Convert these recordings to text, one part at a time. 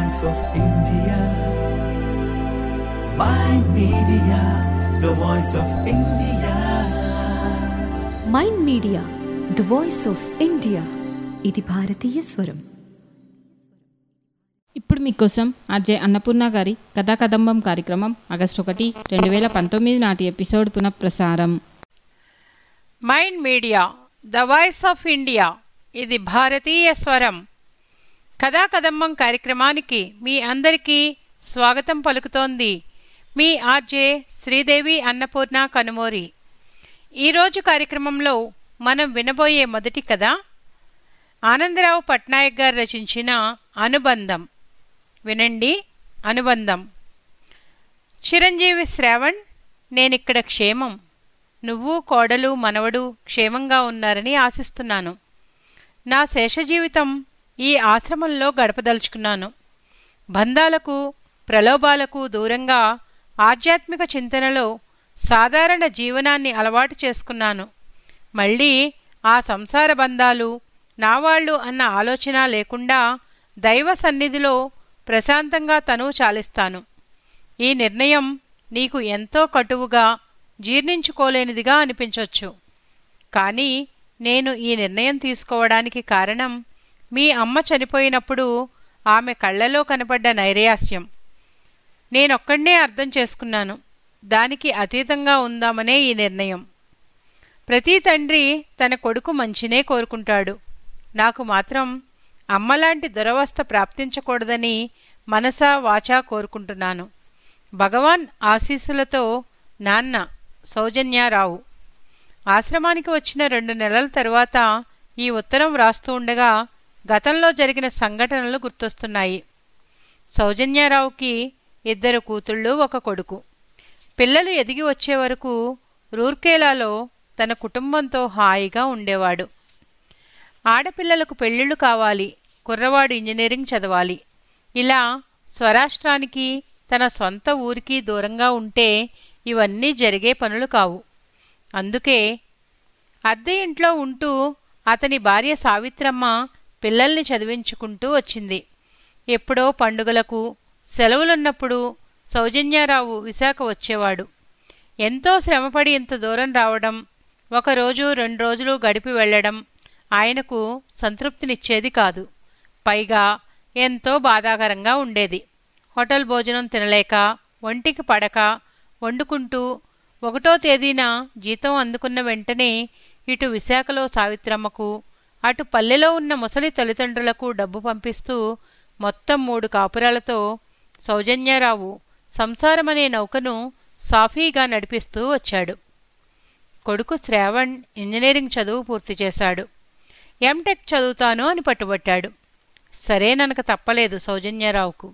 voice of India. Mind Media, the voice of India. Mind Media the voice of India ఇది భారతీయ స్వరం ఇప్పుడు మీకోసం ఆర్జే అన్నపూర్ణ గారి కథా కదంబం కార్యక్రమం ఆగస్టు ఒకటి రెండు వేల పంతొమ్మిది నాటి ఎపిసోడ్ పునఃప్రసారం Mind Media the voice of India ఇది భారతీయ స్వరం కథా కదంబం కార్యక్రమానికి మీ అందరికీ స్వాగతం పలుకుతోంది మీ ఆర్జే శ్రీదేవి అన్నపూర్ణ కనుమూరి ఈరోజు కార్యక్రమంలో మనం వినబోయే మొదటి కథ ఆనందరావు పట్నాయక్ గారు రచించిన అనుబంధం వినండి అనుబంధం చిరంజీవి శ్రావణ్ నేనిక్కడ క్షేమం నువ్వు కోడలు మనవడు క్షేమంగా ఉన్నారని ఆశిస్తున్నాను నా శేష జీవితం ఈ ఆశ్రమంలో గడపదలుచుకున్నాను బంధాలకు ప్రలోభాలకు దూరంగా ఆధ్యాత్మిక చింతనలో సాధారణ జీవనాన్ని అలవాటు చేసుకున్నాను మళ్ళీ ఆ సంసార బంధాలు నావాళ్ళు అన్న ఆలోచన లేకుండా దైవ సన్నిధిలో ప్రశాంతంగా తనువు చాలిస్తాను ఈ నిర్ణయం నీకు ఎంతో కటువుగా జీర్ణించుకోలేనిదిగా అనిపించొచ్చు కానీ నేను ఈ నిర్ణయం తీసుకోవడానికి కారణం మీ అమ్మ చనిపోయినప్పుడు ఆమె కళ్ళలో కనపడ్డ నైరాస్యం నేనొక్కడే అర్థం చేసుకున్నాను దానికి అతీతంగా ఉందామనే ఈ నిర్ణయం ప్రతి తండ్రి తన కొడుకు మంచినే కోరుకుంటాడు నాకు మాత్రం అమ్మలాంటి దురవస్థ ప్రాప్తించకూడదని మనసా వాచా కోరుకుంటున్నాను భగవాన్ ఆశీస్సులతో నాన్న సౌజన్యారావు ఆశ్రమానికి వచ్చిన రెండు నెలల తరువాత ఈ ఉత్తరం వ్రాస్తూ ఉండగా గతంలో జరిగిన సంఘటనలు గుర్తొస్తున్నాయి సౌజన్యారావుకి ఇద్దరు కూతుళ్ళు ఒక కొడుకు పిల్లలు ఎదిగి వచ్చే వరకు రూర్కేలాలో తన కుటుంబంతో హాయిగా ఉండేవాడు ఆడపిల్లలకు పెళ్ళిళ్ళు కావాలి కుర్రవాడు ఇంజనీరింగ్ చదవాలి ఇలా స్వరాష్ట్రానికి తన సొంత ఊరికి దూరంగా ఉంటే ఇవన్నీ జరిగే పనులు కావు అందుకే అద్దె ఇంట్లో ఉంటూ అతని భార్య సావిత్రమ్మ పిల్లల్ని చదివించుకుంటూ వచ్చింది ఎప్పుడో పండుగలకు సెలవులున్నప్పుడు సౌజన్యారావు విశాఖ వచ్చేవాడు ఎంతో శ్రమపడి ఇంత దూరం రావడం ఒకరోజు రెండు రోజులు గడిపి వెళ్ళడం ఆయనకు సంతృప్తినిచ్చేది కాదు పైగా ఎంతో బాధాకరంగా ఉండేది హోటల్ భోజనం తినలేక ఒంటికి పడక వండుకుంటూ ఒకటో తేదీన జీతం అందుకున్న వెంటనే ఇటు విశాఖలో సావిత్రమ్మకు అటు పల్లెలో ఉన్న ముసలి తల్లిదండ్రులకు డబ్బు పంపిస్తూ మొత్తం మూడు కాపురాలతో సౌజన్యారావు సంసారమనే నౌకను సాఫీగా నడిపిస్తూ వచ్చాడు కొడుకు శ్రావణ్ ఇంజనీరింగ్ చదువు పూర్తి చేశాడు ఎంటెక్ చదువుతాను అని పట్టుబట్టాడు సరేననక తప్పలేదు సౌజన్యారావుకు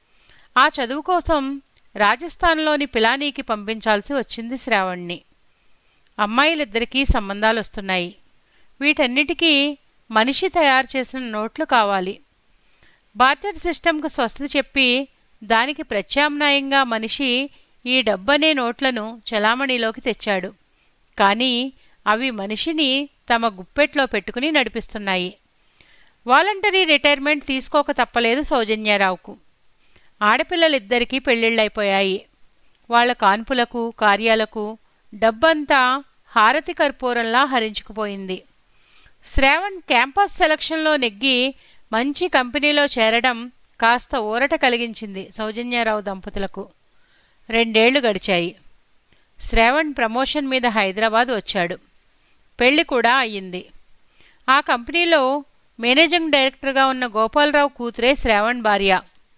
ఆ చదువు కోసం రాజస్థాన్లోని పిలానీకి పంపించాల్సి వచ్చింది శ్రావణ్ణి అమ్మాయిలిద్దరికీ సంబంధాలు వస్తున్నాయి వీటన్నిటికీ మనిషి తయారు చేసిన నోట్లు కావాలి బార్టర్ సిస్టంకు స్వస్తి చెప్పి దానికి ప్రత్యామ్నాయంగా మనిషి ఈ డబ్బనే నోట్లను చలామణిలోకి తెచ్చాడు కానీ అవి మనిషిని తమ గుప్పెట్లో పెట్టుకుని నడిపిస్తున్నాయి వాలంటరీ రిటైర్మెంట్ తీసుకోక తప్పలేదు సౌజన్యారావుకు ఆడపిల్లలిద్దరికీ పెళ్ళిళ్ళైపోయాయి వాళ్ళ కాన్పులకు కార్యాలకు డబ్బంతా హారతి కర్పూరంలా హరించుకుపోయింది శ్రావణ్ క్యాంపస్ సెలక్షన్లో నెగ్గి మంచి కంపెనీలో చేరడం కాస్త ఊరట కలిగించింది సౌజన్యారావు దంపతులకు రెండేళ్లు గడిచాయి శ్రావణ్ ప్రమోషన్ మీద హైదరాబాద్ వచ్చాడు పెళ్లి కూడా అయ్యింది ఆ కంపెనీలో మేనేజింగ్ డైరెక్టర్గా ఉన్న గోపాలరావు కూతురే శ్రావణ్ భార్య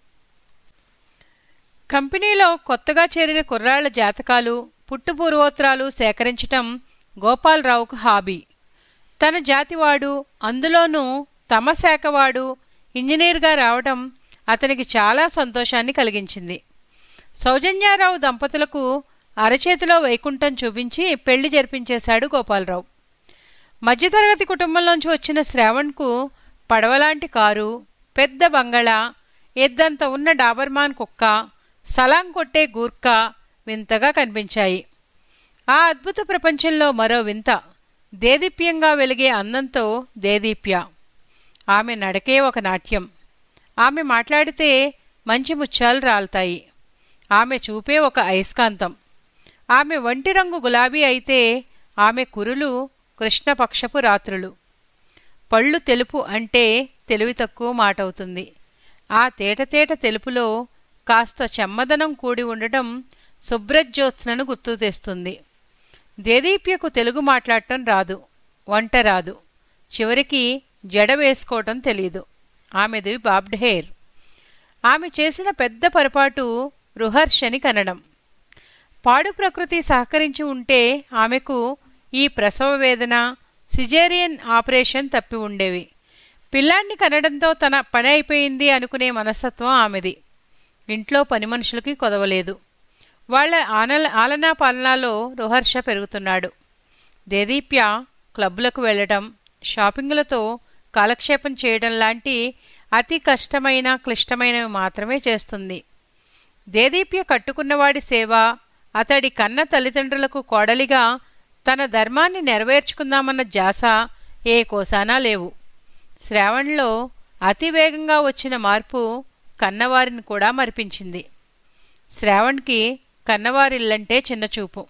కంపెనీలో కొత్తగా చేరిన కుర్రాళ్ల జాతకాలు పుట్టుపూర్వోత్తరాలు సేకరించటం గోపాలరావుకు హాబీ తన జాతివాడు అందులోనూ తమ శాఖవాడు ఇంజనీర్గా రావటం అతనికి చాలా సంతోషాన్ని కలిగించింది సౌజన్యారావు దంపతులకు అరచేతిలో వైకుంఠం చూపించి పెళ్లి జరిపించేశాడు గోపాలరావు మధ్యతరగతి కుటుంబంలోంచి వచ్చిన శ్రావణ్కు పడవలాంటి కారు పెద్ద బంగళా ఎద్దంత ఉన్న డాబర్మాన్ కుక్క సలాం కొట్టే గూర్ఖా వింతగా కనిపించాయి ఆ అద్భుత ప్రపంచంలో మరో వింత దేదీప్యంగా వెలిగే అందంతో దేదీప్య ఆమె నడకే ఒక నాట్యం ఆమె మాట్లాడితే మంచి ముత్యాలు రాలుతాయి ఆమె చూపే ఒక అయస్కాంతం ఆమె వంటి రంగు గులాబీ అయితే ఆమె కురులు కృష్ణపక్షపు రాత్రులు పళ్ళు తెలుపు అంటే తెలివి తక్కువ మాటవుతుంది ఆ తేటతేట తెలుపులో కాస్త చెమ్మదనం కూడి ఉండటం శుభ్రజ్యోత్స్నను గుర్తు తెస్తుంది దేదీప్యకు తెలుగు మాట్లాడటం రాదు వంట రాదు చివరికి జడ వేసుకోవటం తెలీదు ఆమెది బాబ్డ్ హెయిర్ ఆమె చేసిన పెద్ద పొరపాటు రుహర్షని కనడం పాడు ప్రకృతి సహకరించి ఉంటే ఆమెకు ఈ ప్రసవ వేదన సిజేరియన్ ఆపరేషన్ తప్పి ఉండేవి పిల్లాన్ని కనడంతో తన పని అయిపోయింది అనుకునే మనస్తత్వం ఆమెది ఇంట్లో పని మనుషులకి కొదవలేదు వాళ్ల ఆనల ఆలనా పాలనాలో రుహర్ష పెరుగుతున్నాడు దేదీప్య క్లబ్బులకు వెళ్ళటం షాపింగులతో కాలక్షేపం చేయడం లాంటి అతి కష్టమైన క్లిష్టమైనవి మాత్రమే చేస్తుంది దేదీప్య కట్టుకున్నవాడి సేవ అతడి కన్న తల్లిదండ్రులకు కోడలిగా తన ధర్మాన్ని నెరవేర్చుకుందామన్న జాస ఏ కోసానా లేవు శ్రావణ్లో అతి వేగంగా వచ్చిన మార్పు కన్నవారిని కూడా మరిపించింది శ్రావణ్కి కన్నవారిల్లంటే చిన్నచూపు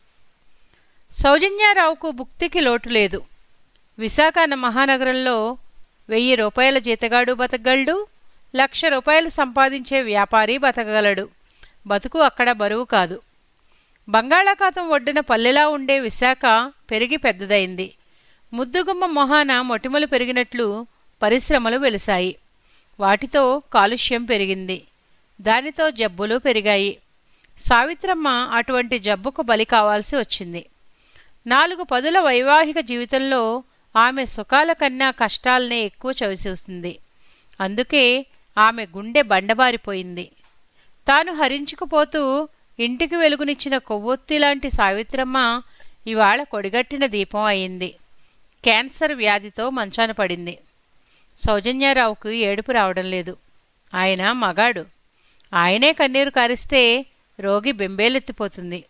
సౌజన్యారావుకు భుక్తికి లోటు లేదు విశాఖ మహానగరంలో వెయ్యి రూపాయల జీతగాడు బతకగలడు లక్ష రూపాయలు సంపాదించే వ్యాపారి బతకగలడు బతుకు అక్కడ బరువు కాదు బంగాళాఖాతం ఒడ్డున పల్లెలా ఉండే విశాఖ పెరిగి పెద్దదైంది ముద్దుగుమ్మ మొహాన మొటిమలు పెరిగినట్లు పరిశ్రమలు వెలిశాయి వాటితో కాలుష్యం పెరిగింది దానితో జబ్బులు పెరిగాయి సావిత్రమ్మ అటువంటి జబ్బుకు బలి కావాల్సి వచ్చింది నాలుగు పదుల వైవాహిక జీవితంలో ఆమె సుఖాల కన్నా కష్టాలనే ఎక్కువ చవిచూస్తుంది అందుకే ఆమె గుండె బండబారిపోయింది తాను హరించుకుపోతూ ఇంటికి వెలుగునిచ్చిన కొవ్వొత్తిలాంటి సావిత్రమ్మ ఇవాళ కొడిగట్టిన దీపం అయింది క్యాన్సర్ వ్యాధితో మంచాన పడింది సౌజన్యారావుకు ఏడుపు రావడం లేదు ఆయన మగాడు ఆయనే కన్నీరు కారిస్తే రోగి బెంబేలెత్తిపోతుంది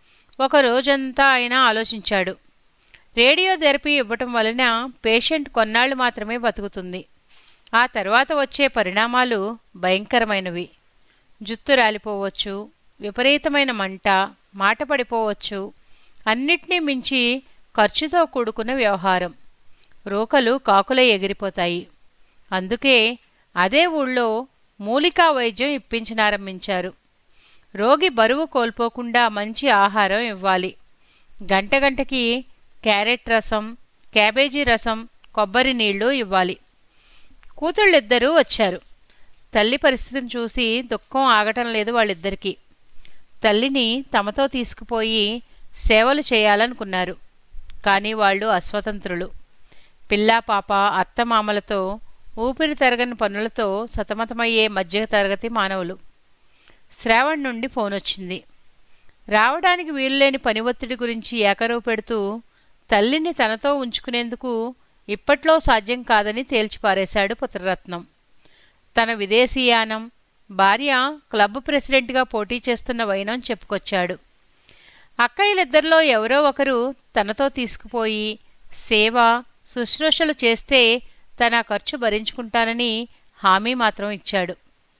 ఒక రోజంతా ఆయన ఆలోచించాడు రేడియో థెరపీ ఇవ్వటం వలన పేషెంట్ కొన్నాళ్లు మాత్రమే బతుకుతుంది ఆ తర్వాత వచ్చే పరిణామాలు భయంకరమైనవి జుత్తు రాలిపోవచ్చు విపరీతమైన మంట మాట పడిపోవచ్చు అన్నిటినీ మించి ఖర్చుతో కూడుకున్న వ్యవహారం రోకలు కాకులై ఎగిరిపోతాయి అందుకే అదే ఊళ్ళో మూలికా వైద్యం ఇప్పించనారంభించారు రోగి బరువు కోల్పోకుండా మంచి ఆహారం ఇవ్వాలి గంట గంటకి క్యారెట్ రసం క్యాబేజీ రసం కొబ్బరి నీళ్లు ఇవ్వాలి కూతుళ్ళిద్దరూ వచ్చారు తల్లి పరిస్థితిని చూసి దుఃఖం ఆగటం లేదు వాళ్ళిద్దరికీ తల్లిని తమతో తీసుకుపోయి సేవలు చేయాలనుకున్నారు కానీ వాళ్ళు అస్వతంత్రులు పిల్లా పాప అత్తమామలతో ఊపిరి తరగని పనులతో సతమతమయ్యే మధ్య తరగతి మానవులు శ్రావణ్ నుండి ఫోన్ వచ్చింది రావడానికి వీలులేని పని ఒత్తిడి గురించి ఏకరువు పెడుతూ తల్లిని తనతో ఉంచుకునేందుకు ఇప్పట్లో సాధ్యం కాదని తేల్చిపారేశాడు పుత్రరత్నం తన విదేశీయానం భార్య క్లబ్ ప్రెసిడెంట్గా పోటీ చేస్తున్న వైనం చెప్పుకొచ్చాడు అక్కయ్యలిద్దరిలో ఎవరో ఒకరు తనతో తీసుకుపోయి సేవ శుశ్రూషలు చేస్తే తన ఖర్చు భరించుకుంటానని హామీ మాత్రం ఇచ్చాడు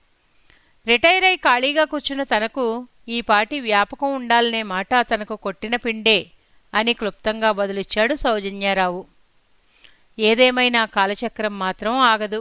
రిటైర్ అయి ఖాళీగా కూర్చున్న తనకు ఈ పాటి వ్యాపకం ఉండాలనే మాట తనకు కొట్టిన పిండే అని క్లుప్తంగా బదులిచ్చాడు సౌజన్యారావు ఏదేమైనా కాలచక్రం మాత్రం ఆగదు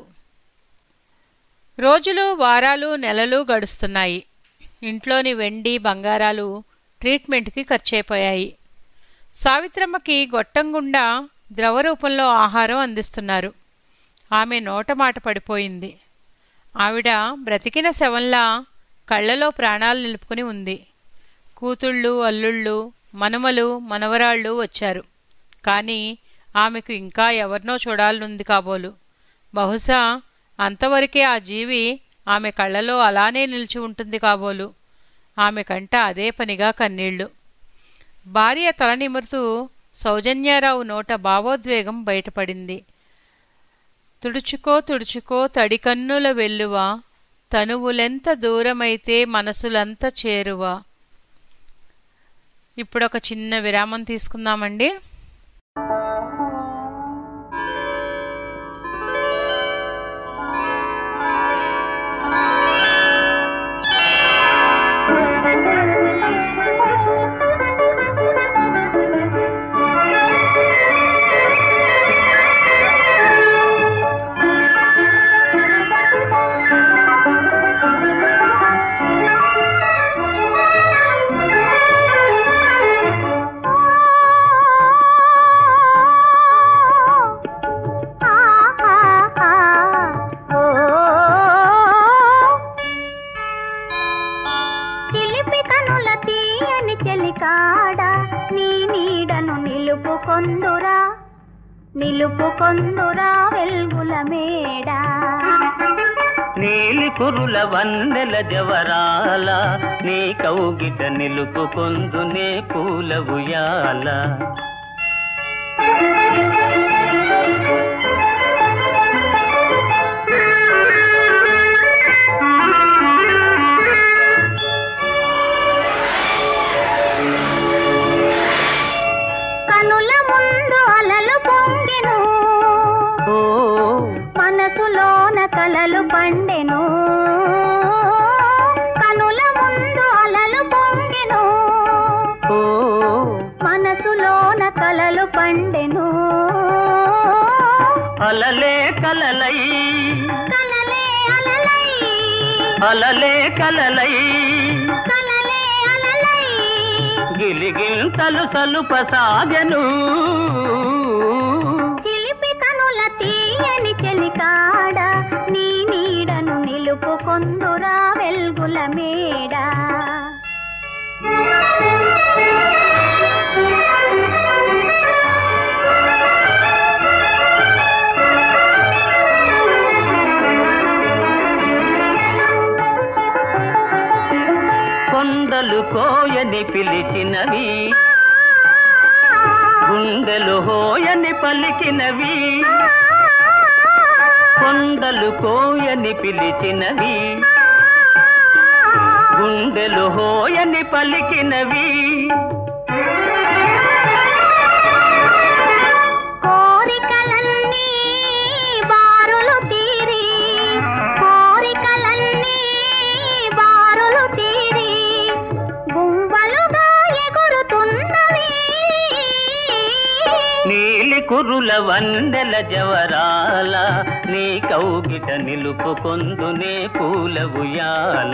రోజులు వారాలు నెలలు గడుస్తున్నాయి ఇంట్లోని వెండి బంగారాలు ట్రీట్మెంట్కి ఖర్చయిపోయాయి సావిత్రమ్మకి గొట్టం గుండా ద్రవ రూపంలో ఆహారం అందిస్తున్నారు ఆమె నోటమాట పడిపోయింది ఆవిడ బ్రతికిన శవంలా కళ్ళలో ప్రాణాలు నిలుపుకుని ఉంది కూతుళ్ళు అల్లుళ్ళు మనుమలు మనవరాళ్ళు వచ్చారు కానీ ఆమెకు ఇంకా ఎవరినో చూడాలనుంది కాబోలు బహుశా అంతవరకే ఆ జీవి ఆమె కళ్ళలో అలానే నిలిచి ఉంటుంది కాబోలు ఆమె కంట అదే పనిగా కన్నీళ్లు భార్య తల నిమురుతూ సౌజన్యారావు నోట భావోద్వేగం బయటపడింది తుడుచుకో తుడుచుకో తడికన్నుల వెల్లువ తనువులెంత దూరమైతే మనసులంత చేరువ ఇప్పుడొక చిన్న విరామం తీసుకుందామండి తీయని చెలికాడ నీ నీడను నిలుపుకొందురా నిలుపుకొందురా వెల్గుల మేడా నీలి కురుల వన్నెల జవరాల నీ కౌగిట నిలుపుకొందు నే పూల ఉయ్యాల కనుల ముందు అలలు పొంగెను ఓ మనసులోన కలలు పండెను కనుల ముందు అలలు పొంగెను ఓ మనసులోన కలలు పండెను అలలే కలలై కలలే అలలై అలలే కలలై కలలే అలలై గిలిగింతలు సలుప సాగెను చిలిపి కనుల తీయని చెలికాడ నీ నీడను నిలుపుకొందురా వెల్గుల మేడా కొండలు కోయని పిలిచినవి గుండెలు హోయని పలికినవి కొండలు కోయని పిలిచినవి గుండెలు హోయని పలికినవి కోరికలన్నీ బారులు తీరి కోరికలన్నీ బారులు తీరి గుంవలుగా ఎగురుతున్నవి నీలి కురుల వందెల జవరాల నీ కౌగిట నిలుపుకొందునే పూల ఉయ్యాల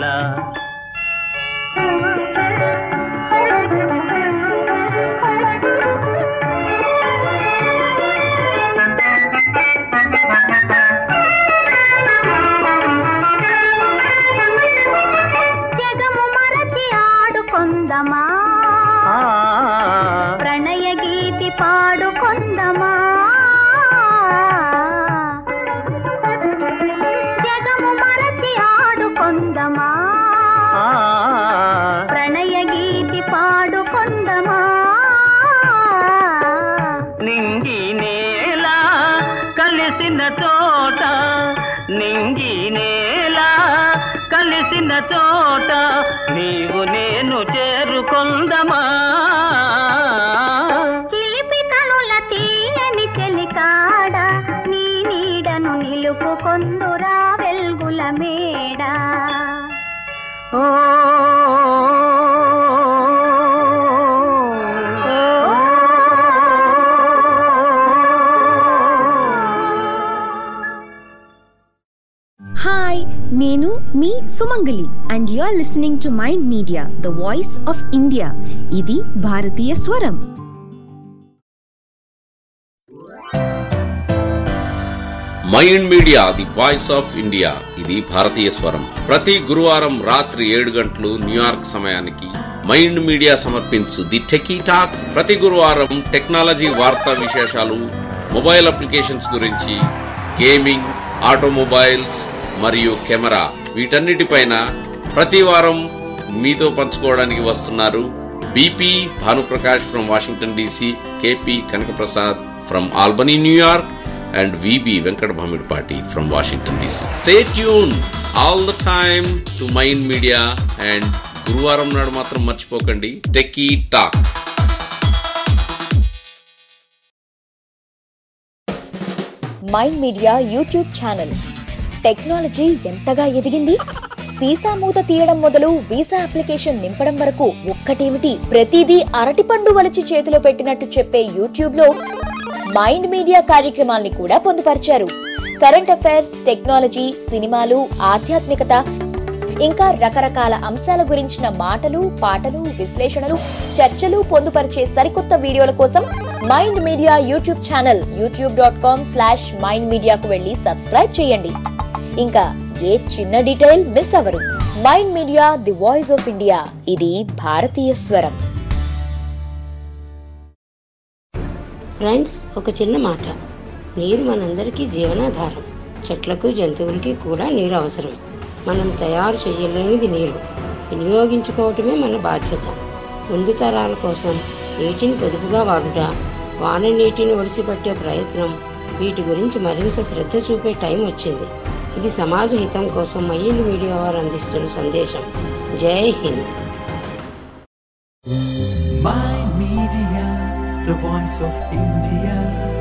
జగము మరచి ఆడుకొందమా ఆ, ప్రణయ గీతి పాడుకొందమా జగము మరచి ఆడుకొందమా ఆ, ప్రణయ గీతి పాడుకొందమా నింగి నేల కలిసిన చోట నింగి నేల కలిసిన చోట నీవు నేను చేరుకొందమా చిలిపి కనుల తీయని చెలికాడ నీ నీడను నిలుపుకొందురా వెల్గుల మేడా ఓ హాయ్ నేను మీ Sumangali and you are listening to Mind Media the voice of India ఇది భారతీయ స్వరం Mind Media the voice of India ఇది భారతీయ స్వరం ప్రతి గురువారం రాత్రి ఏడు గంటలు న్యూయార్క్ సమయానికి మైండ్ మీడియా సమర్పించు ది టెకీ టాక్ ప్రతి గురువారం టెక్నాలజీ వార్తా విశేషాలు మొబైల్ అప్లికేషన్స్ గురించి గేమింగ్ ఆటోమొబైల్స్ మరియు కెమెరా వీటన్నిటిపైన ప్రతి వారం మీతో పంచుకోవడానికి వస్తున్నారు BP Bhanuprakash from Washington DC KP Kanakaprasad from Albany New York and VB Venkat Bhamidpati from Washington DC. Stay tuned all the time to Mind Media and గురువారం నాడు మాత్రం మర్చిపోకండి techie talk Mind Media YouTube channel technology ఎంతగా ఎదిగింది సీసా మూత తీయడం మొదలు వీసా అప్లికేషన్ నింపడం వరకు ఒక్కటేమిటి ప్రతిదీ అరటిపండు వలిచి చేతిలో పెట్టినట్టు చెప్పే యూట్యూబ్ లో మైండ్ మీడియా కార్యక్రమాల్ని కూడా పొందుపరిచారు కరెంట్ అఫైర్స్ టెక్నాలజీ సినిమాలు ఆధ్యాత్మికత ఇంకా రకరకాల అంశాల గురించిన మాటలు పాటలు విశ్లేషణలు చర్చలు పొందుపరిచే సరికొత్త వీడియోల కోసం Mind Media YouTube channel YouTube dot com slash Mind మీడియాకు వెళ్ళి సబ్స్క్రైబ్ చేయండి ఇంకా ఏ చిన్న డీటెయిల్ మిస్ అవ్వరు Mind Media the voice of India ఇది భారతీయ స్వరం ఫ్రెండ్స్ ఒక చిన్న మాట నీరు మనందరికీ జీవనాధారం చెట్లకు జంతువులకి కూడా నీరు అవసరం మనం తయారు చేయలేనిది నీరు వినియోగించుకోవటమే మన బాధ్యత ముందు తరాల కోసం నీటిని పొదుపుగా వాడుట వాన నీటిని ఒడిసిపట్టే ప్రయత్నం వీటి గురించి మరింత శ్రద్ధ చూపే టైం వచ్చింది ఇది సమాజ హితం కోసం మైండ్ మీడియా వారు అందిస్తున్న సందేశం జై Hind Mind Media, the voice of India.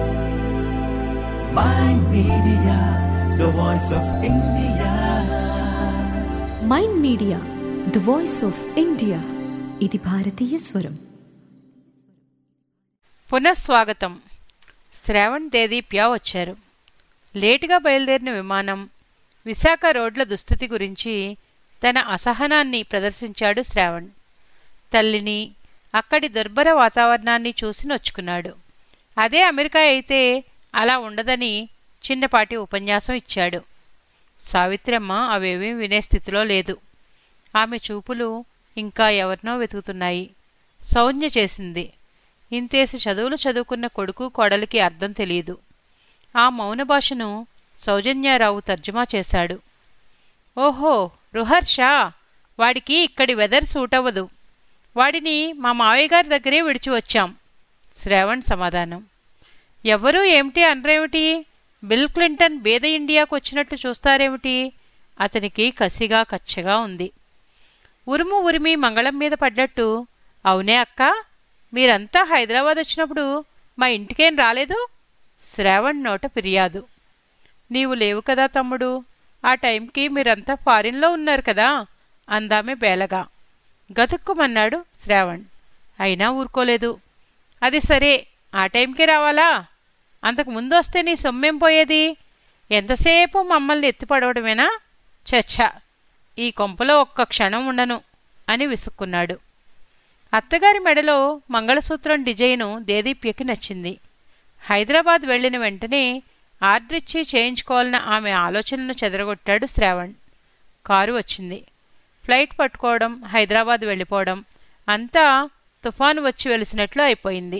Mind Media, the voice of India. Mind Media the voice of India ఇది భారతీయ స్వరం పునఃస్వాగతం శ్రావణ్ దేదీప్య వచ్చారు లేటుగా బయలుదేరిన విమానం విశాఖ రోడ్ల దుస్థితి గురించి తన అసహనాన్ని ప్రదర్శించాడు శ్రావణ్ తల్లిని అక్కడి దుర్భర వాతావరణాన్ని చూసి నొచ్చుకున్నాడు అదే అమెరికా అయితే అలా ఉండదని చిన్నపాటి ఉపన్యాసం ఇచ్చాడు సావిత్రమ్మ అవేమీ వినే స్థితిలో లేదు ఆమె చూపులు ఇంకా ఎవరినో వెతుకుతున్నాయి సౌజ్ఞ చేసింది ఇంతేసి చదువులు చదువుకున్న కొడుకు కోడలికి అర్థం తెలియదు ఆ మౌన భాషను సౌజన్యారావు తర్జుమా చేశాడు ఓహో రుహర్ష వాడికి ఇక్కడి వెదర్ సూట్ అవ్వదు వాడిని మా మావయ్య గారి దగ్గరే విడిచి వచ్చాం శ్రావణ్ సమాధానం ఎవరూ ఏమిటి అనరేమిటి బిల్ క్లింటన్ బేద ఇండియాకు వచ్చినట్టు చూస్తారేమిటి అతనికి కసిగా కచ్చగా ఉంది ఉరుము ఉరిమి మంగళం మీద పడ్డట్టు అవునే అక్క మీరంతా హైదరాబాద్ వచ్చినప్పుడు మా ఇంటికేం రాలేదు శ్రావణ్ నోట ఫిర్యాదు నీవు లేవు కదా తమ్ముడు ఆ టైంకి మీరంతా ఫారిన్లో ఉన్నారు కదా అందామె బేలగా గతుక్కుమన్నాడు శ్రావణ్ అయినా ఊరుకోలేదు అది సరే ఆ టైంకి రావాలా అంతకు ముందు వస్తే నీ సొమ్మేం పోయేది ఎంతసేపు మమ్మల్ని ఎత్తిపడవడమేనా చచ్చా ఈ కొంపలో ఒక్క క్షణం ఉండను అని విసుక్కున్నాడు అత్తగారి మెడలో మంగళసూత్రం డిజైను దేదీప్యకి నచ్చింది హైదరాబాద్ వెళ్ళిన వెంటనే ఆర్డరిచ్చి చేయించుకోవాలన్న ఆమె ఆలోచనను చెదరగొట్టాడు శ్రావణ్ కారు వచ్చింది ఫ్లైట్ పట్టుకోవడం హైదరాబాద్ వెళ్ళిపోవడం అంతా తుఫాను వచ్చి వెలిసినట్లు అయిపోయింది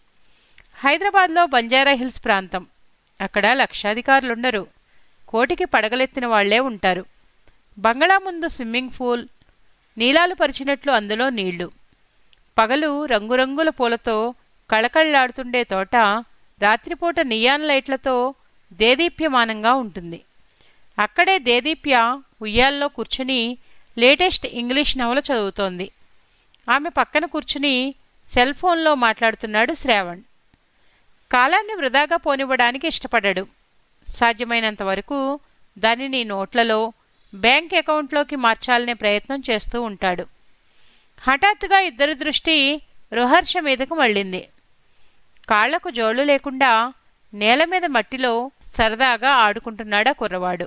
హైదరాబాద్లో బంజారా హిల్స్ ప్రాంతం అక్కడ లక్షాధికారులుండరు కోటికి పడగలెత్తిన వాళ్లే ఉంటారు బంగళా ముందు స్విమ్మింగ్ పూల్ నీలాలు పరిచినట్లు అందులో నీళ్లు పగలు రంగురంగుల పూలతో కళకళ్లాడుతుండే తోట రాత్రిపూట నియాన్ లైట్లతో దేదీప్యమానంగా ఉంటుంది అక్కడే దేదీప్య ఉయ్యాల్లో కూర్చుని లేటెస్ట్ ఇంగ్లీష్ నవల చదువుతోంది ఆమె పక్కన కూర్చుని సెల్ ఫోన్లో మాట్లాడుతున్నాడు శ్రావణ్ కాలాన్ని వృధాగా పోనివ్వడానికి ఇష్టపడ్డాడు సాధ్యమైనంత వరకు దానిని నోట్లలో బ్యాంక్ అకౌంట్లోకి మార్చాలనే ప్రయత్నం చేస్తూ ఉంటాడు హఠాత్తుగా ఇద్దరి దృష్టి రుహర్ష మీదకు మళ్ళింది కాళ్లకు జోళ్లు లేకుండా నేల మీద మట్టిలో సరదాగా ఆడుకుంటున్నాడా కుర్రవాడు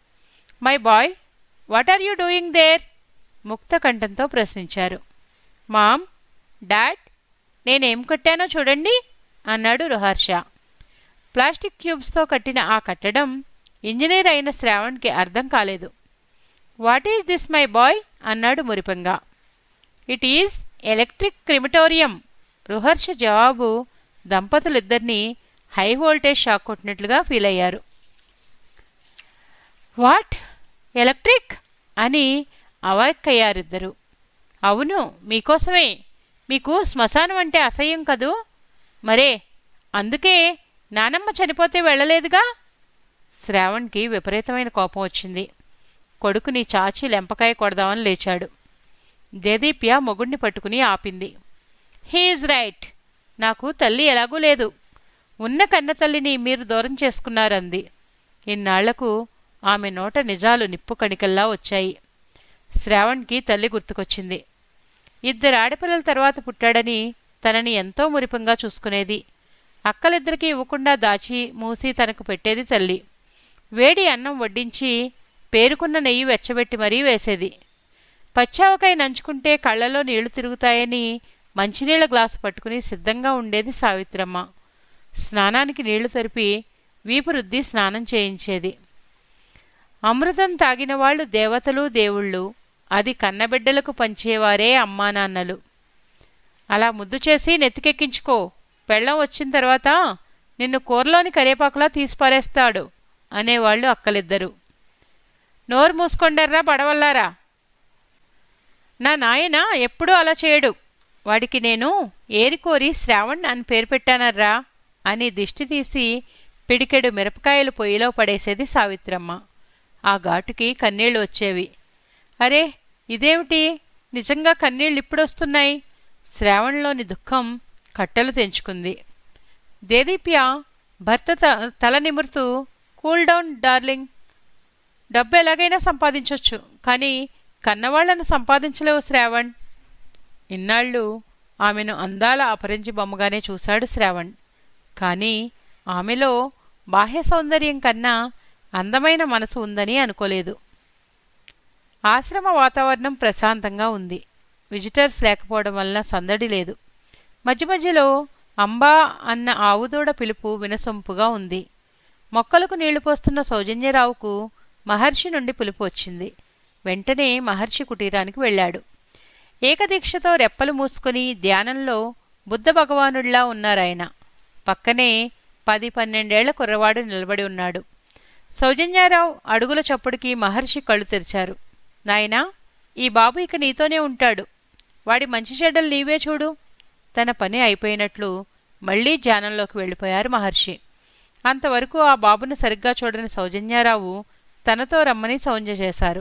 my boy what are you doing there ముక్త కంఠంతో ప్రశ్నించారు మామ్ డాడ్ నేనేం కట్టానో చూడండి అన్నాడు రుహర్ష ప్లాస్టిక్ క్యూబ్స్తో కట్టిన ఆ కట్టడం ఇంజనీర్ అయిన శ్రావణ్కి అర్థం కాలేదు what is this my boy అన్నాడు మురిపంగా ఇట్ ఈజ్ ఎలక్ట్రిక్ క్రిమిటోరియం రుహర్ష జవాబు దంపతులిద్దరినీ హై వోల్టేజ్ షాక్ కొట్టినట్లుగా ఫీల్ అయ్యారు వాట్ ఎలక్ట్రిక్ అని అవాక్కయ్యారిద్దరు అవును మీకోసమే మీకు శ్మశానం అంటే అసహ్యం కదూ మరే అందుకే నానమ్మ చనిపోతే వెళ్ళలేదుగా శ్రావణ్కి విపరీతమైన కోపం వచ్చింది కొడుకుని చాచి లెంపకాయ కొడదామని లేచాడు దేదీప్య మొగుణ్ణి పట్టుకుని ఆపింది హీఈజ్ రైట్ నాకు తల్లి ఎలాగూ లేదు ఉన్న కన్న తల్లిని మీరు దూరం చేసుకున్నారంది ఇన్నాళ్లకు ఆమె నోట నిజాలు నిప్పు కణికల్లా వచ్చాయి శ్రావణ్కి తల్లి గుర్తుకొచ్చింది ఇద్దరు ఆడపిల్లల తర్వాత పుట్టాడని తనని ఎంతో మురిపంగా చూసుకునేది అక్కలిద్దరికీ ఇవ్వకుండా దాచి మూసి తనకు పెట్టేది తల్లి వేడి అన్నం వడ్డించి పేరుకున్న నెయ్యి వెచ్చబెట్టి మరీ వేసేది పచ్చావకాయ నంచుకుంటే కళ్ళలో నీళ్లు తిరుగుతాయని మంచినీళ్ల గ్లాసు పట్టుకుని సిద్ధంగా ఉండేది సావిత్రమ్మ స్నానానికి నీళ్లు తరిపి వీపు రుద్ది స్నానం చేయించేది అమృతం తాగిన వాళ్ళు దేవతలు దేవుళ్ళు అది కన్నబిడ్డలకు పంచేవారే అమ్మా నాన్నలు అలా ముద్దు చేసి నెత్తికెక్కించుకో పెళ్ళం వచ్చిన తర్వాత నిన్ను కూరలోని కరేపాకులా తీసిపారేస్తాడు అనేవాళ్ళు అక్కలిద్దరు నోరు మూసుకొండర్రా బడవల్లారా నా నాయన ఎప్పుడూ అలా చేయడు వాడికి నేను ఏరికోరి శ్రావణ్ అని పేరు పెట్టానర్రా అని దిష్టి తీసి పిడికెడు మిరపకాయలు పొయ్యిలో పడేసేది సావిత్రమ్మ ఆ ఘాటుకి కన్నీళ్లు వచ్చేవి అరే ఇదేమిటి నిజంగా కన్నీళ్ళు ఇప్పుడొస్తున్నాయి శ్రావణ్లోని దుఃఖం కట్టెలు తెంచుకుంది దేదీప్య భర్త త- తల నిమురుతూ కూల్ డౌన్ డార్లింగ్ డబ్బు ఎలాగైనా సంపాదించొచ్చు కానీ కన్నవాళ్లను సంపాదించలేవు శ్రావణ్ ఇన్నాళ్ళు ఆమెను అందాల అపరించి బొమ్మగానే చూశాడు శ్రావణ్ కానీ ఆమెలో బాహ్య సౌందర్యం కన్నా అందమైన మనసు ఉందని అనుకోలేదు ఆశ్రమ వాతావరణం ప్రశాంతంగా ఉంది విజిటర్స్ లేకపోవడం వలన సందడి లేదు మధ్య మధ్యలో అంబా అన్న ఆవుదూడ పిలుపు వినసొంపుగా ఉంది మొక్కలకు నీళ్లు పోస్తున్న సౌజన్యరావుకు మహర్షి నుండి పిలుపు వచ్చింది వెంటనే మహర్షి కుటీరానికి వెళ్ళాడు ఏకదీక్షతో రెప్పలు మూసుకుని ధ్యానంలో బుద్ధ భగవానుడిలా ఉన్నారాయన పక్కనే పది పన్నెండేళ్ల కుర్రవాడు నిలబడి ఉన్నాడు సౌజన్యారావు అడుగుల చప్పుడుకి మహర్షి కళ్ళు తెరిచారు నాయనా ఈ బాబు ఇక నీతోనే ఉంటాడు వాడి మంచి చెడ్డలు నీవే చూడు తన పని అయిపోయినట్లు మళ్లీ ధ్యానంలోకి వెళ్ళిపోయారు మహర్షి అంతవరకు ఆ బాబును సరిగ్గా చూడని సౌజన్యారావు తనతో రమ్మని సౌంజ చేశారు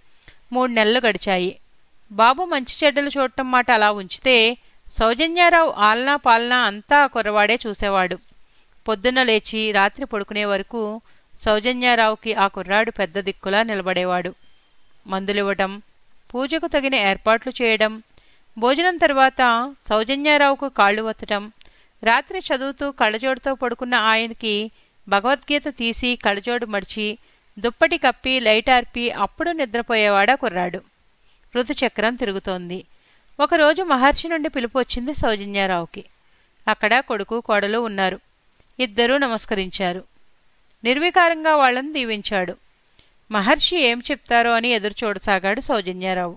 మూడు నెలలు గడిచాయి బాబు మంచి చెడ్డలు చూడటం మాట అలా ఉంచితే సౌజన్యారావు ఆలనా పాలనా అంతా ఆ కుర్రవాడే చూసేవాడు పొద్దున్న లేచి రాత్రి పడుకునే వరకు సౌజన్యారావుకి ఆ కుర్రాడు పెద్ద దిక్కులా నిలబడేవాడు మందులివ్వటం పూజకు తగిన ఏర్పాట్లు చేయడం భోజనం తర్వాత సౌజన్యారావుకు కాళ్ళు వత్తటం రాత్రి చదువుతూ కళ్ళజోడుతో పడుకున్న ఆయనకి భగవద్గీత తీసి కళ్ళజోడు మడిచి దుప్పటి కప్పి లైట్ ఆర్పి అప్పుడు నిద్రపోయేవాడా కుర్రాడు ఋతుచక్రం తిరుగుతోంది ఒకరోజు మహర్షి నుండి పిలుపు వచ్చింది సౌజన్యారావుకి అక్కడ కొడుకు కోడలు ఉన్నారు ఇద్దరూ నమస్కరించారు నిర్వికారంగా వాళ్ళని దీవించాడు మహర్షి ఏం చెప్తారో అని ఎదురు చూడసాగాడు సౌజన్యారావు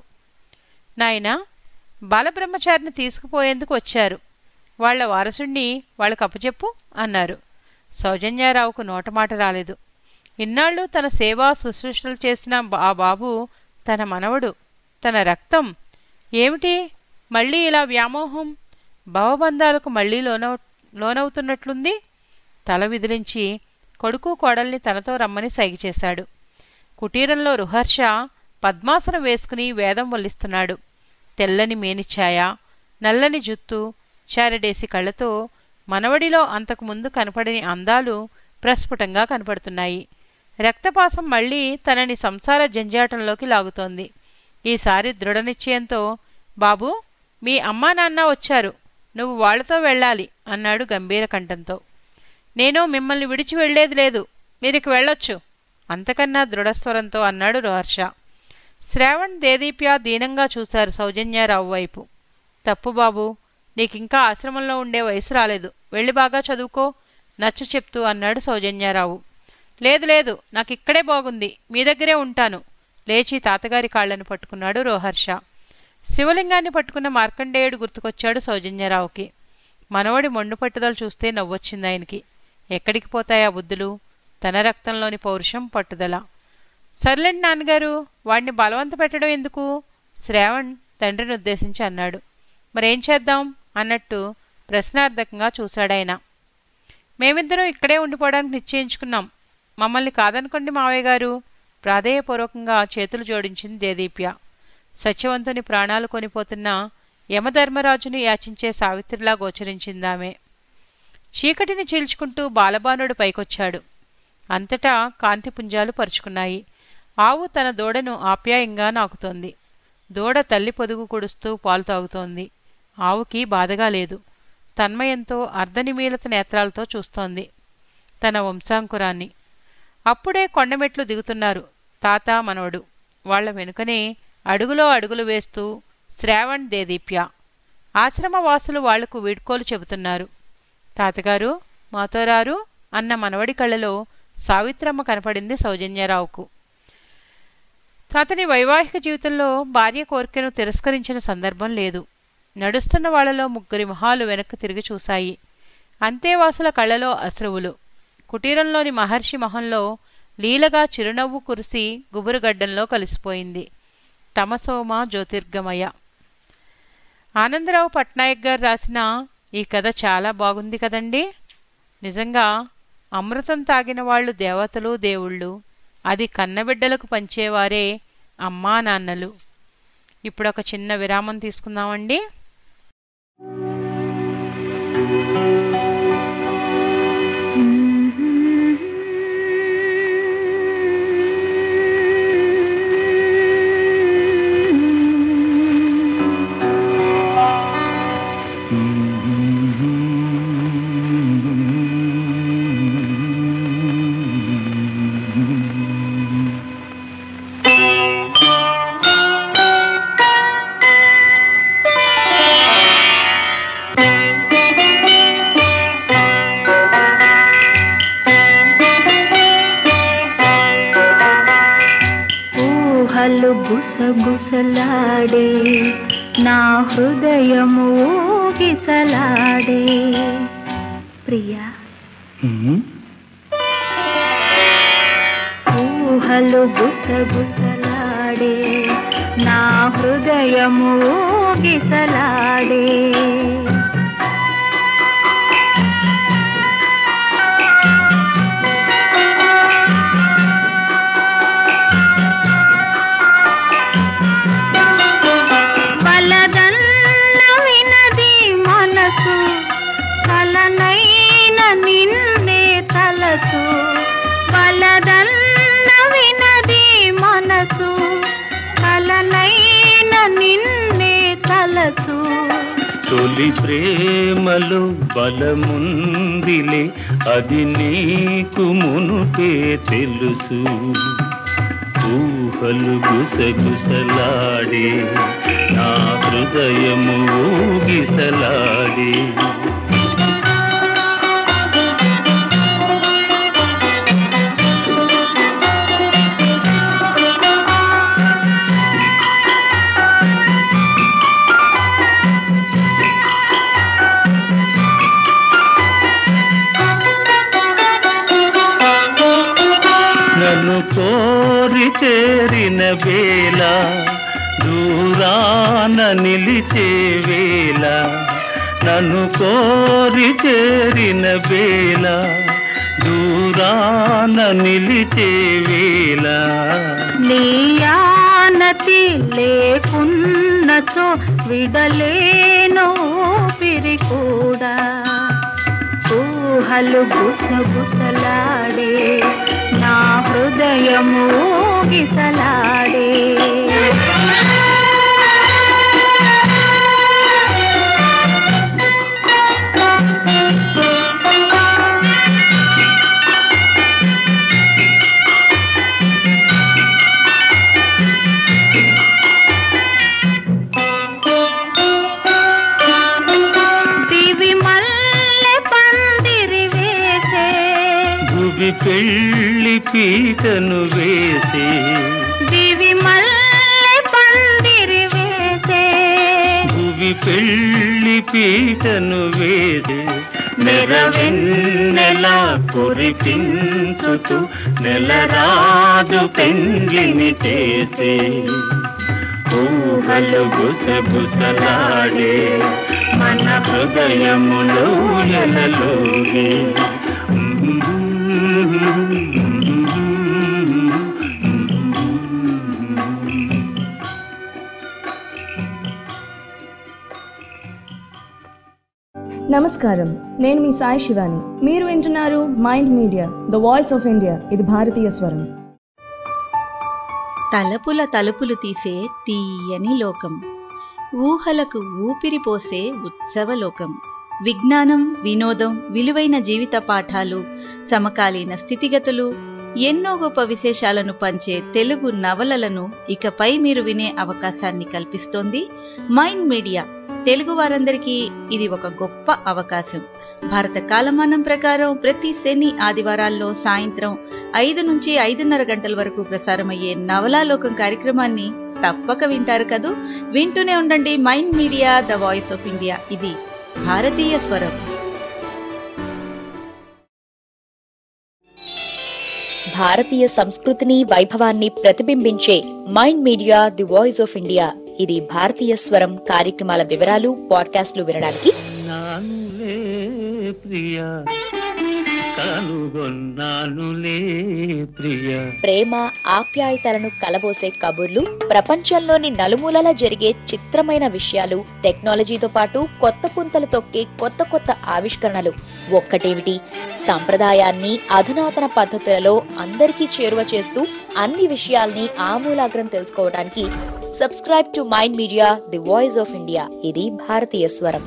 నాయనా బాలబ్రహ్మచారిని తీసుకుపోయేందుకు వచ్చారు వాళ్ల వారసుణ్ణి వాళ్ళకు అప్పచెప్పు అన్నారు సౌజన్యారావుకు నోటమాట రాలేదు ఇన్నాళ్ళు తన సేవా శుశ్రూషలు చేసిన బా- ఆ బాబు తన మనవడు తన రక్తం ఏమిటి మళ్ళీ ఇలా వ్యామోహం భవబంధాలకు మళ్ళీ లోనవు లోనవుతున్నట్లుంది తల విదిలించి కొడుకు కోడల్ని తనతో రమ్మని సైగ చేశాడు కుటీరంలో రుహర్ష పద్మాసనం వేసుకుని వేదం వల్లిస్తున్నాడు తెల్లని మేనిఛాయ నల్లని జుత్తు చారడేసి కళ్ళతో మనవడిలో అంతకుముందు కనపడని అందాలు ప్రస్ఫుటంగా కనపడుతున్నాయి రక్తపాసం మళ్ళీ తనని సంసార జంజాటంలోకి లాగుతోంది ఈసారి దృఢనిశ్చయంతో బాబూ మీ అమ్మా నాన్న వచ్చారు నువ్వు వాళ్లతో వెళ్ళాలి అన్నాడు గంభీర కంఠంతో నేను మిమ్మల్ని విడిచి వెళ్లేది లేదు మీరికి వెళ్ళొచ్చు అంతకన్నా దృఢస్వరంతో అన్నాడు రోహర్ష శ్రావణ్ దేదీప్య దీనంగా చూశారు సౌజన్యారావు వైపు తప్పు బాబు నీకింకా ఆశ్రమంలో ఉండే వయసు రాలేదు వెళ్ళి బాగా చదువుకో నచ్చ చెప్తూ అన్నాడు సౌజన్యారావు లేదు లేదు నాకిక్కడే బాగుంది మీ దగ్గరే ఉంటాను లేచి తాతగారి కాళ్లను పట్టుకున్నాడు రోహర్ష శివలింగాన్ని పట్టుకున్న మార్కండేయుడు గుర్తుకొచ్చాడు సౌజన్యరావుకి మనవడి మొండు పట్టుదల చూస్తే నవ్వొచ్చింది ఆయనకి ఎక్కడికి పోతాయా బుద్ధులు తన రక్తంలోని పౌరుషం పట్టుదల సర్లేండి నాన్నగారు వాడిని బలవంత పెట్టడం ఎందుకు శ్రావణ్ తండ్రిని ఉద్దేశించి అన్నాడు మరేం చేద్దాం అన్నట్టు ప్రశ్నార్థకంగా చూశాడాయన మేమిద్దరం ఇక్కడే ఉండిపోవడానికి నిశ్చయించుకున్నాం మమ్మల్ని కాదనుకోండి మావయ్య గారు ప్రాధేయపూర్వకంగా చేతులు జోడించింది దేదీప్య సత్యవంతుని ప్రాణాలు కొనిపోతున్న యమధర్మరాజును యాచించే సావిత్రిలా గోచరించిందామె చీకటిని చీల్చుకుంటూ బాలబానుడు పైకొచ్చాడు అంతటా కాంతిపుంజాలు పరుచుకున్నాయి ఆవు తన దూడను ఆప్యాయంగా నాకుతోంది దూడ తల్లి పొదుగు కుడుస్తూ పాలు తాగుతోంది ఆవుకి బాధగా లేదు తన్మయంతో అర్ధనిమీలత నేత్రాలతో చూస్తోంది తన వంశాంకురాన్ని అప్పుడే కొండమెట్లు దిగుతున్నారు తాత మనవడు వాళ్ల వెనుకనే అడుగులో అడుగులు వేస్తూ శ్రావణ్ దేదీప్య ఆశ్రమవాసులు వాళ్లకు వీడ్కోలు చెబుతున్నారు తాతగారు మాతో రారు అన్న మనవడి కళ్ళలో సావిత్రమ్మ కనపడింది సౌజన్యరావుకు అతని వైవాహిక జీవితంలో భార్య కోరికను తిరస్కరించిన సందర్భం లేదు నడుస్తున్న వాళ్లలో ముగ్గురి మొహాలు వెనక్కి తిరిగి చూశాయి అంతేవాసుల కళ్ళలో అశ్రువులు కుటీరంలోని మహర్షి మొహంలో లీలగా చిరునవ్వు కురిసి గుబురుగడ్డంలో కలిసిపోయింది తమసోమ జ్యోతిర్గమయ ఆనందరావు పట్నాయక్ గారు రాసిన ఈ కథ చాలా బాగుంది కదండి నిజంగా అమృతం తాగిన వాళ్ళు దేవతలు దేవుళ్ళు అది కన్నబిడ్డలకు పంచేవారే అమ్మా నాన్నలు ఇప్పుడు ఒక చిన్న విరామం తీసుకుందామండి ఊహలు గుసగుసలాడే నా హృదయము ఊగిసలాడే ప్రియా ఊహలు గుసగుసలాడే నా హృదయము ఊగిసలాడే బలదన్న వినది మనసు కలనైన నిన్నే తలచు బలదన్న వినది మనసు కలనైన నిన్నే తలచు తొలి ప్రేమలో బలముందిలే అది నీకు మునుపే తెలుసు ఊహలు గుసగుసలాడే నా హృదయము ఊగిసలాడే నన్ను కోరి చేరిన వేళ దూరాన నిలిచే వేళ నన్ను కోరి చేరిన వేళ దూరాన నిలిచే వేళ నీయానతి లేకున్నచో విడలేను ఊపిరి కూడా ఊహలు గుసగుసలాడే నా హృదయము ఊగిసలాడే దివి మల్లె పందిరి వేసే భువి పెళ్లి పీటను వేసే దివి మల్లె పందిరి వేసే భువి పెళ్లి పీటను వేసే నెరవెన్నెల కురిపించుతూ నెలరాజు పెండ్లిని చేసే ఊహలు గుసగుసలాడే మన హృదయములో ఎలలోగే నమస్కారం నేను మీ సాయి శివాని మీరు వింటున్నారు Mind Media the voice of India ఇది భారతీయ స్వరం తలపుల తలుపులు తీసే తీయని లోకం ఊహలకు ఊపిరి పోసే ఉత్సవలోకం విజ్ఞానం వినోదం విలువైన జీవిత పాఠాలు సమకాలీన స్థితిగతులు ఎన్నో గొప్ప విశేషాలను పంచే తెలుగు నవలలను ఇకపై మీరు వినే అవకాశాన్ని కల్పిస్తోంది మైండ్ మీడియా తెలుగు వారందరికీ ఇది ఒక గొప్ప అవకాశం భారత కాలమానం ప్రకారం ప్రతి శని ఆదివారాల్లో సాయంత్రం ఐదు నుంచి ఐదున్నర గంటల వరకు ప్రసారమయ్యే నవలాలోకం కార్యక్రమాన్ని తప్పక వింటారు కదూ వింటూనే ఉండండి Mind Media the voice of India ఇది భారతీయ స్వరం భారతీయ సంస్కృతిని వైభవాన్ని ప్రతిబింబించే Mind Media the voice of India ఇది భారతీయ స్వరం కార్యక్రమాల వివరాలు పాడ్కాస్ట్లు వినడానికి నానులే ప్రియా కనుగొన్నానులే ప్రియా ప్రేమ ఆప్యాయతలను కలబోసే కబుర్లు ప్రపంచంలోని నలుమూలలా జరిగే చిత్రమైన విషయాలు టెక్నాలజీతో పాటు కొత్త పుంతలు తొక్కే కొత్త కొత్త ఆవిష్కరణలు ఒక్కటేమిటి సంప్రదాయాన్ని అధునాతన పద్ధతులలో అందరికీ చేరువ చేస్తూ అన్ని విషయాల్ని ఆమూలాగ్రం తెలుసుకోవడానికి subscribe to Mind Media the voice of India ఇది భారతీయ స్వరం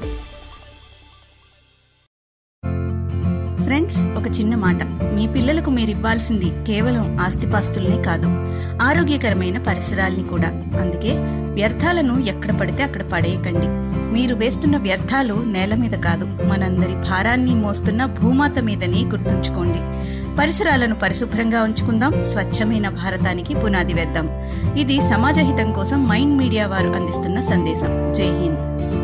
ఫ్రెండ్స్ ఒక చిన్న మాట మీ పిల్లలకు మీరు ఇవ్వాల్సింది కేవలం ఆస్తిపాస్తుల్నే కాదు ఆరోగ్యకరమైన పరిసరాల్ని కూడా అందుకే వ్యర్థాలను ఎక్కడ పడితే అక్కడ పడేయకండి మీరు వేస్తున్న వ్యర్థాలు నేల మీద కాదు మనందరి భారాన్ని మోస్తున్న భూమాత మీదని గుర్తుంచుకోండి పరిసరాలను పరిశుభ్రంగా ఉంచుకుందాం స్వచ్ఛమైన భారతానికి పునాది వేద్దాం ఇది సమాజ హితం కోసం మైండ్ మీడియా వారు అందిస్తున్న సందేశం జై Hind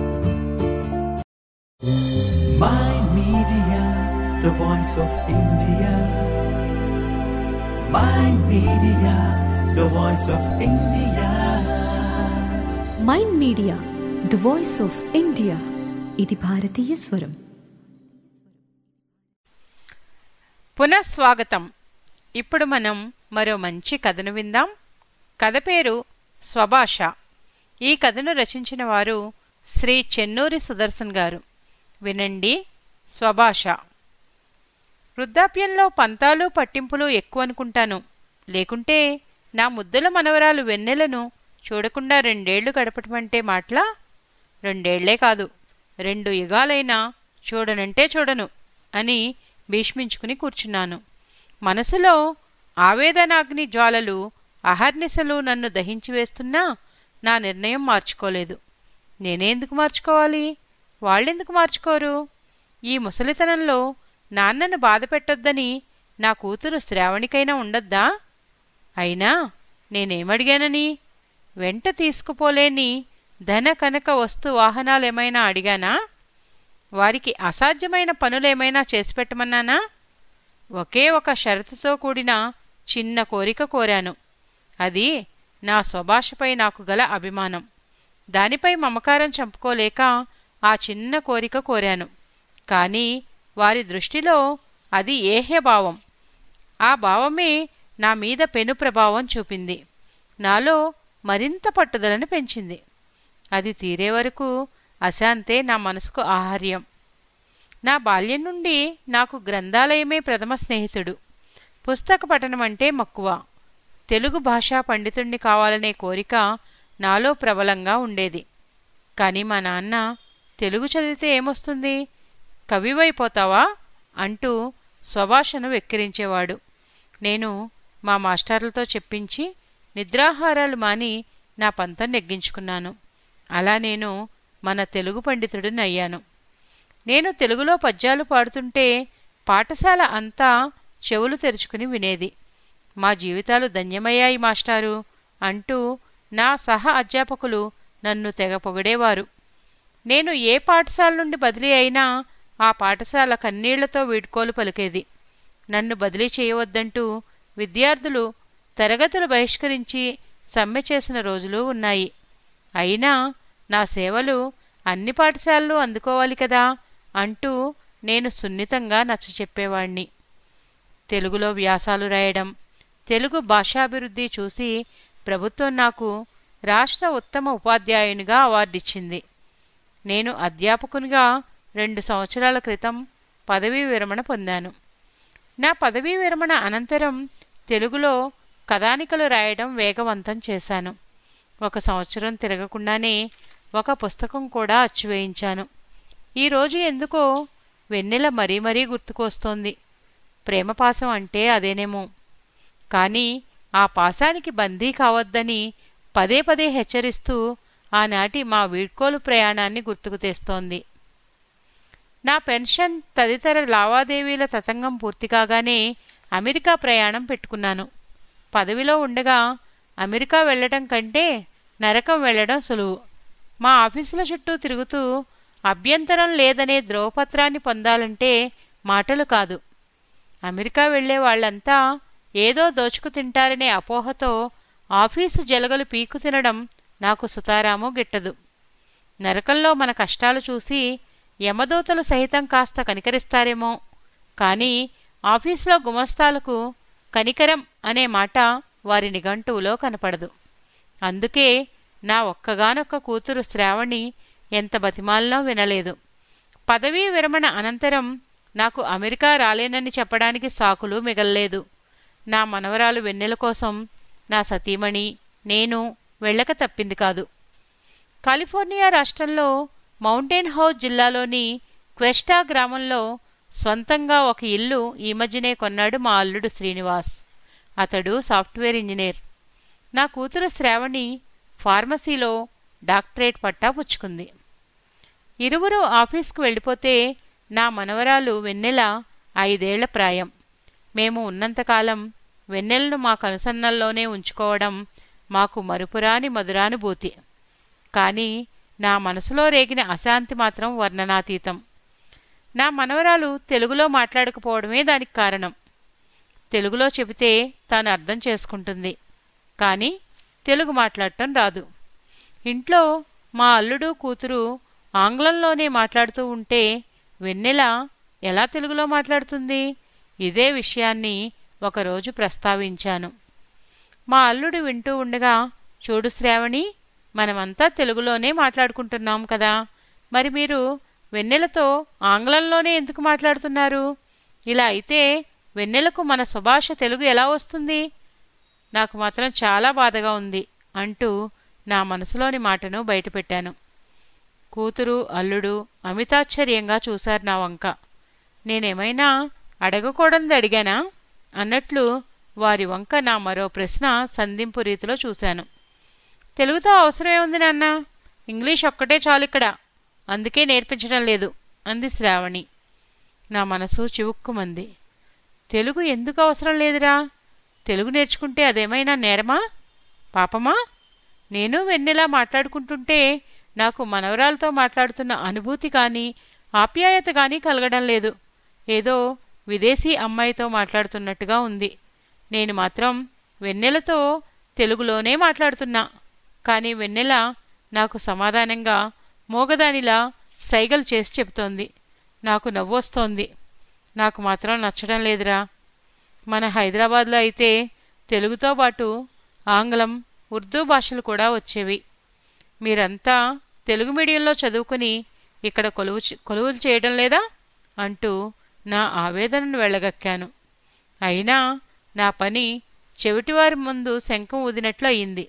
Mind Media, the voice of India. Mind Media, the voice of India. Mind Media the voice of India ఇది భారతీయ స్వరం పునఃస్వాగతం ఇప్పుడు మనం మరో మంచి కథను విందాం కథ పేరు స్వభాష ఈ కథను రచించిన వారు శ్రీ చెన్నూరి సుదర్శన్ గారు వినండి స్వభాష వృద్ధాప్యంలో పంతాలు పట్టింపులు ఎక్కువ అనుకుంటాను లేకుంటే నా ముద్దుల మనవరాలు వెన్నెలను చూడకుండా రెండేళ్లు గడపటమంటే మాటలా రెండేళ్లే కాదు రెండు యుగాలైనా చూడనంటే చూడను అని భీష్మించుకుని కూర్చున్నాను మనసులో ఆవేదనాగ్ని జ్వాలలు అహర్నిశలు నన్ను దహించి వేస్తున్నా నా నిర్ణయం మార్చుకోలేదు నేనేందుకు మార్చుకోవాలి వాళ్ళెందుకు మార్చుకోరు ఈ ముసలితనంలో నాన్నను బాధ పెట్టొద్దని నా కూతురు శ్రావణికైనా ఉండద్దా అయినా నేనేమడిగానని వెంట తీసుకుపోలేని ధన కనక వస్తు వాహనాలేమైనా అడిగానా వారికి అసాధ్యమైన పనులేమైనా చేసి పెట్టమన్నానా ఒకే ఒక షరతుతో కూడిన చిన్న కోరిక కోరాను అది నా స్వభాషపై నాకు గల అభిమానం దానిపై మమకారం చంపుకోలేక ఆ చిన్న కోరిక కోరాను కానీ వారి దృష్టిలో అది ఏహ్యభావం ఆ భావమే నా మీద పెను ప్రభావం చూపింది నాలో మరింత పట్టుదలను పెంచింది అది తీరే వరకు అశాంతే నా మనసుకు ఆహార్యం నా బాల్యం నుండి నాకు గ్రంథాలయమే ప్రథమ స్నేహితుడు పుస్తక పఠనం అంటే మక్కువ తెలుగు భాషా పండితుణ్ణి కావాలనే కోరిక నాలో ప్రబలంగా ఉండేది కానీ మా నాన్న తెలుగు చదివితే ఏమొస్తుంది కవివైపోతావా అంటూ స్వభాషను వెక్కిరించేవాడు నేను మా మాస్టర్లతో చెప్పించి నిద్రాహారాలు మాని నా పంతం నెగ్గించుకున్నాను అలా నేను మన తెలుగు పండితుడిని అయ్యాను నేను తెలుగులో పద్యాలు పాడుతుంటే పాఠశాల అంతా చెవులు తెరుచుకుని వినేది మా జీవితాలు ధన్యమయ్యాయి మాస్టారు అంటూ నా సహ అధ్యాపకులు నన్ను తెగ పొగిడేవారు నేను ఏ పాఠశాల నుండి బదిలీ అయినా ఆ పాఠశాల కన్నీళ్లతో వీడ్కోలు పలికేది నన్ను బదిలీ చేయవద్దంటూ విద్యార్థులు తరగతులు బహిష్కరించి సమ్మె చేసిన రోజులు ఉన్నాయి అయినా నా సేవలు అన్ని పాఠశాలలు అందుకోవాలి కదా అంటూ నేను సున్నితంగా నచ్చచెప్పేవాణ్ణి తెలుగులో వ్యాసాలు రాయడం తెలుగు భాషాభివృద్ధి చూసి ప్రభుత్వం నాకు రాష్ట్ర ఉత్తమ ఉపాధ్యాయునిగా అవార్డిచ్చింది నేను అధ్యాపకునిగా రెండు సంవత్సరాల క్రితం పదవీ విరమణ పొందాను నా పదవీ విరమణ అనంతరం తెలుగులో కథానికలు రాయడం వేగవంతం చేశాను ఒక సంవత్సరం తిరగకుండానే ఒక పుస్తకం కూడా అచ్చువేయించాను ఈరోజు ఎందుకో వెన్నెల మరీ మరీ గుర్తుకొస్తోంది ప్రేమపాసం అంటే అదేనేమో కానీ ఆ పాసానికి బందీ కావద్దని పదే పదే హెచ్చరిస్తూ ఆనాటి మా వీడ్కోలు ప్రయాణాన్ని గుర్తుకు తెస్తోంది నా పెన్షన్ తదితర లావాదేవీల తతంగం పూర్తి కాగానే అమెరికా ప్రయాణం పెట్టుకున్నాను పదవిలో ఉండగా అమెరికా వెళ్ళటం కంటే నరకం వెళ్ళడం సులువు మా ఆఫీసుల చుట్టూ తిరుగుతూ అభ్యంతరం లేదనే ధ్రువపత్రాన్ని పొందాలంటే మాటలు కాదు అమెరికా వెళ్ళే వాళ్ళంతా ఏదో దోచుకు తింటారనే అపోహతో ఆఫీసు జలగలు పీకు తినడం నాకు సుతారాము గిట్టదు నరకంలో మన కష్టాలు చూసి యమదూతలు సహితం కాస్త కనికరిస్తారేమో కానీ ఆఫీసులో గుమస్తాలకు కనికరం అనే మాట వారి నిఘంటువులో కనపడదు అందుకే నా ఒక్కగానొక్క కూతురు శ్రావణి ఎంత బతిమాలనో వినలేదు పదవీ విరమణ అనంతరం నాకు అమెరికా రాలేనని చెప్పడానికి సాకులు మిగల్లేదు నా మనవరాలు వెన్నెల కోసం నా సతీమణి నేను వెళ్ళక తప్పింది కాదు కాలిఫోర్నియా రాష్ట్రంలో మౌంటైన్ హౌస్ జిల్లాలోని క్వెస్టా గ్రామంలో స్వంతంగా ఒక ఇల్లు ఈ మధ్యనే కొన్నాడు మా అల్లుడు శ్రీనివాస్ అతడు సాఫ్ట్వేర్ ఇంజనీర్ నా కూతురు శ్రావణి ఫార్మసీలో డాక్టరేట్ పట్టా పుచ్చుకుంది ఇరువురు ఆఫీస్కు వెళ్ళిపోతే నా మనవరాలు వెన్నెల ఐదేళ్ల ప్రాయం మేము ఉన్నంతకాలం వెన్నెలను మా కనుసన్నల్లోనే ఉంచుకోవడం మాకు మరుపురాని మధురానుభూతి కానీ నా మనసులో రేగిన అశాంతి మాత్రం వర్ణనాతీతం నా మనవరాలు తెలుగులో మాట్లాడకపోవడమే దానికి కారణం తెలుగులో చెబితే తాను అర్థం చేసుకుంటుంది కానీ తెలుగు మాట్లాడటం రాదు ఇంట్లో మా అల్లుడు కూతురు ఆంగ్లంలోనే మాట్లాడుతూ ఉంటే వెన్నెల ఎలా తెలుగులో మాట్లాడుతుంది ఇదే విషయాన్ని ఒకరోజు ప్రస్తావించాను మా అల్లుడు వింటూ ఉండగా చూడు శ్రావణి మనమంతా తెలుగులోనే మాట్లాడుకుంటున్నాం కదా మరి మీరు వెన్నెలతో ఆంగ్లంలోనే ఎందుకు మాట్లాడుతున్నారు ఇలా అయితే వెన్నెలకు మన సుభాష తెలుగు ఎలా వస్తుంది నాకు మాత్రం చాలా బాధగా ఉంది అంటూ నా మనసులోని మాటను బయటపెట్టాను కూతురు అల్లుడు అమితాశ్చర్యంగా చూశారు నా వంక నేనేమైనా అడగకూడనిది అడిగానా అన్నట్లు వారి వంక నా మరో ప్రశ్న సంధింపు రీతిలో చూశాను తెలుగుతో అవసరమే ఉంది నాన్న ఇంగ్లీష్ ఒక్కటే చాలు ఇక్కడ అందుకే నేర్పించడం లేదు అంది శ్రావణి నా మనసు చివుక్కుమంది తెలుగు ఎందుకు అవసరం లేదురా తెలుగు నేర్చుకుంటే అదేమైనా నేరమా పాపమా నేను వెన్నెలా మాట్లాడుకుంటుంటే నాకు మనవరాలతో మాట్లాడుతున్న అనుభూతి కానీ ఆప్యాయత కానీ కలగడం లేదు ఏదో విదేశీ అమ్మాయితో మాట్లాడుతున్నట్టుగా ఉంది నేను మాత్రం వెన్నెలతో తెలుగులోనే మాట్లాడుతున్నా కానీ వెన్నెల నాకు సమాధానంగా మోగదానిలా సైగలు చేసి చెబుతోంది నాకు నవ్వొస్తోంది నాకు మాత్రం నచ్చడం లేదురా మన హైదరాబాద్లో అయితే తెలుగుతో పాటు ఆంగ్లం ఉర్దూ భాషలు కూడా వచ్చేవి మీరంతా తెలుగు మీడియంలో చదువుకుని ఇక్కడ కొలువు చే- కొలువులు చేయడం లేదా అంటూ నా ఆవేదనను వెళ్ళగక్కాను అయినా నా పని చెవిటివారి ముందు శంఖం ఊదినట్లు అయింది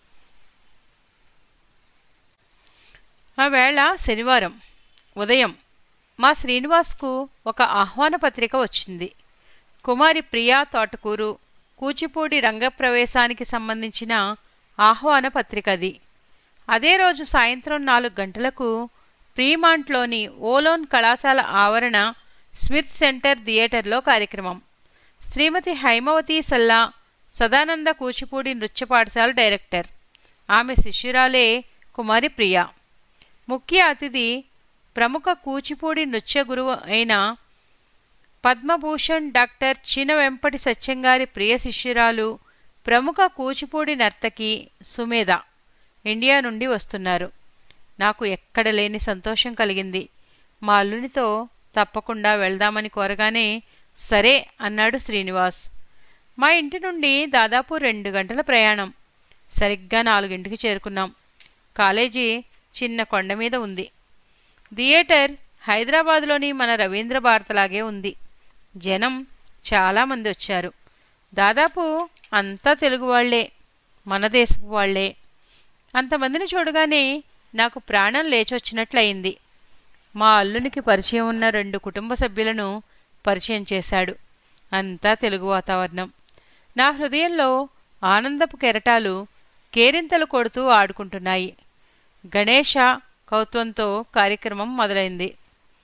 ఆ వేళ శనివారం ఉదయం మా శ్రీనివాస్కు ఒక ఆహ్వాన పత్రిక వచ్చింది కుమారి ప్రియా తోటకూరు కూచిపూడి రంగప్రవేశానికి సంబంధించిన ఆహ్వాన పత్రిక అది అదే రోజు సాయంత్రం నాలుగు గంటలకు ప్రీమాంట్లోని ఓలోన్ కళాశాల ఆవరణ స్మిత్ సెంటర్ థియేటర్లో కార్యక్రమం శ్రీమతి హైమవతి సల్లా సదానంద కూచిపూడి నృత్య పాఠశాల డైరెక్టర్ ఆమె శిష్యురాలే కుమారి ప్రియా ముఖ్య అతిథి ప్రముఖ కూచిపూడి నృత్య గురువు అయిన పద్మభూషణ్ డాక్టర్ చిన వెంపటి సత్యంగారి ప్రియ శిష్యురాలు ప్రముఖ కూచిపూడి నర్తకి సుమేధ ఇండియా నుండి వస్తున్నారు నాకు ఎక్కడ లేని సంతోషం కలిగింది మా అల్లునితో తప్పకుండా వెళ్దామని కోరగానే సరే అన్నాడు శ్రీనివాస్ మా ఇంటి నుండి దాదాపు రెండు గంటల ప్రయాణం సరిగ్గా నాలుగింటికి చేరుకున్నాం కాలేజీ చిన్న కొండ మీద ఉంది థియేటర్ హైదరాబాదులోని మన రవీంద్ర భారతలాగే ఉంది జనం చాలామంది వచ్చారు దాదాపు అంతా తెలుగు వాళ్లే మన దేశపు వాళ్లే అంతమందిని చూడగానే నాకు ప్రాణం లేచొచ్చినట్లయింది మా అల్లునికి పరిచయం ఉన్న రెండు కుటుంబ సభ్యులను పరిచయం చేశాడు అంతా తెలుగు వాతావరణం నా హృదయంలో ఆనందపు కెరటాలు కేరింతలు కొడుతూ ఆడుకుంటున్నాయి గణేష కౌత్వంతో కార్యక్రమం మొదలైంది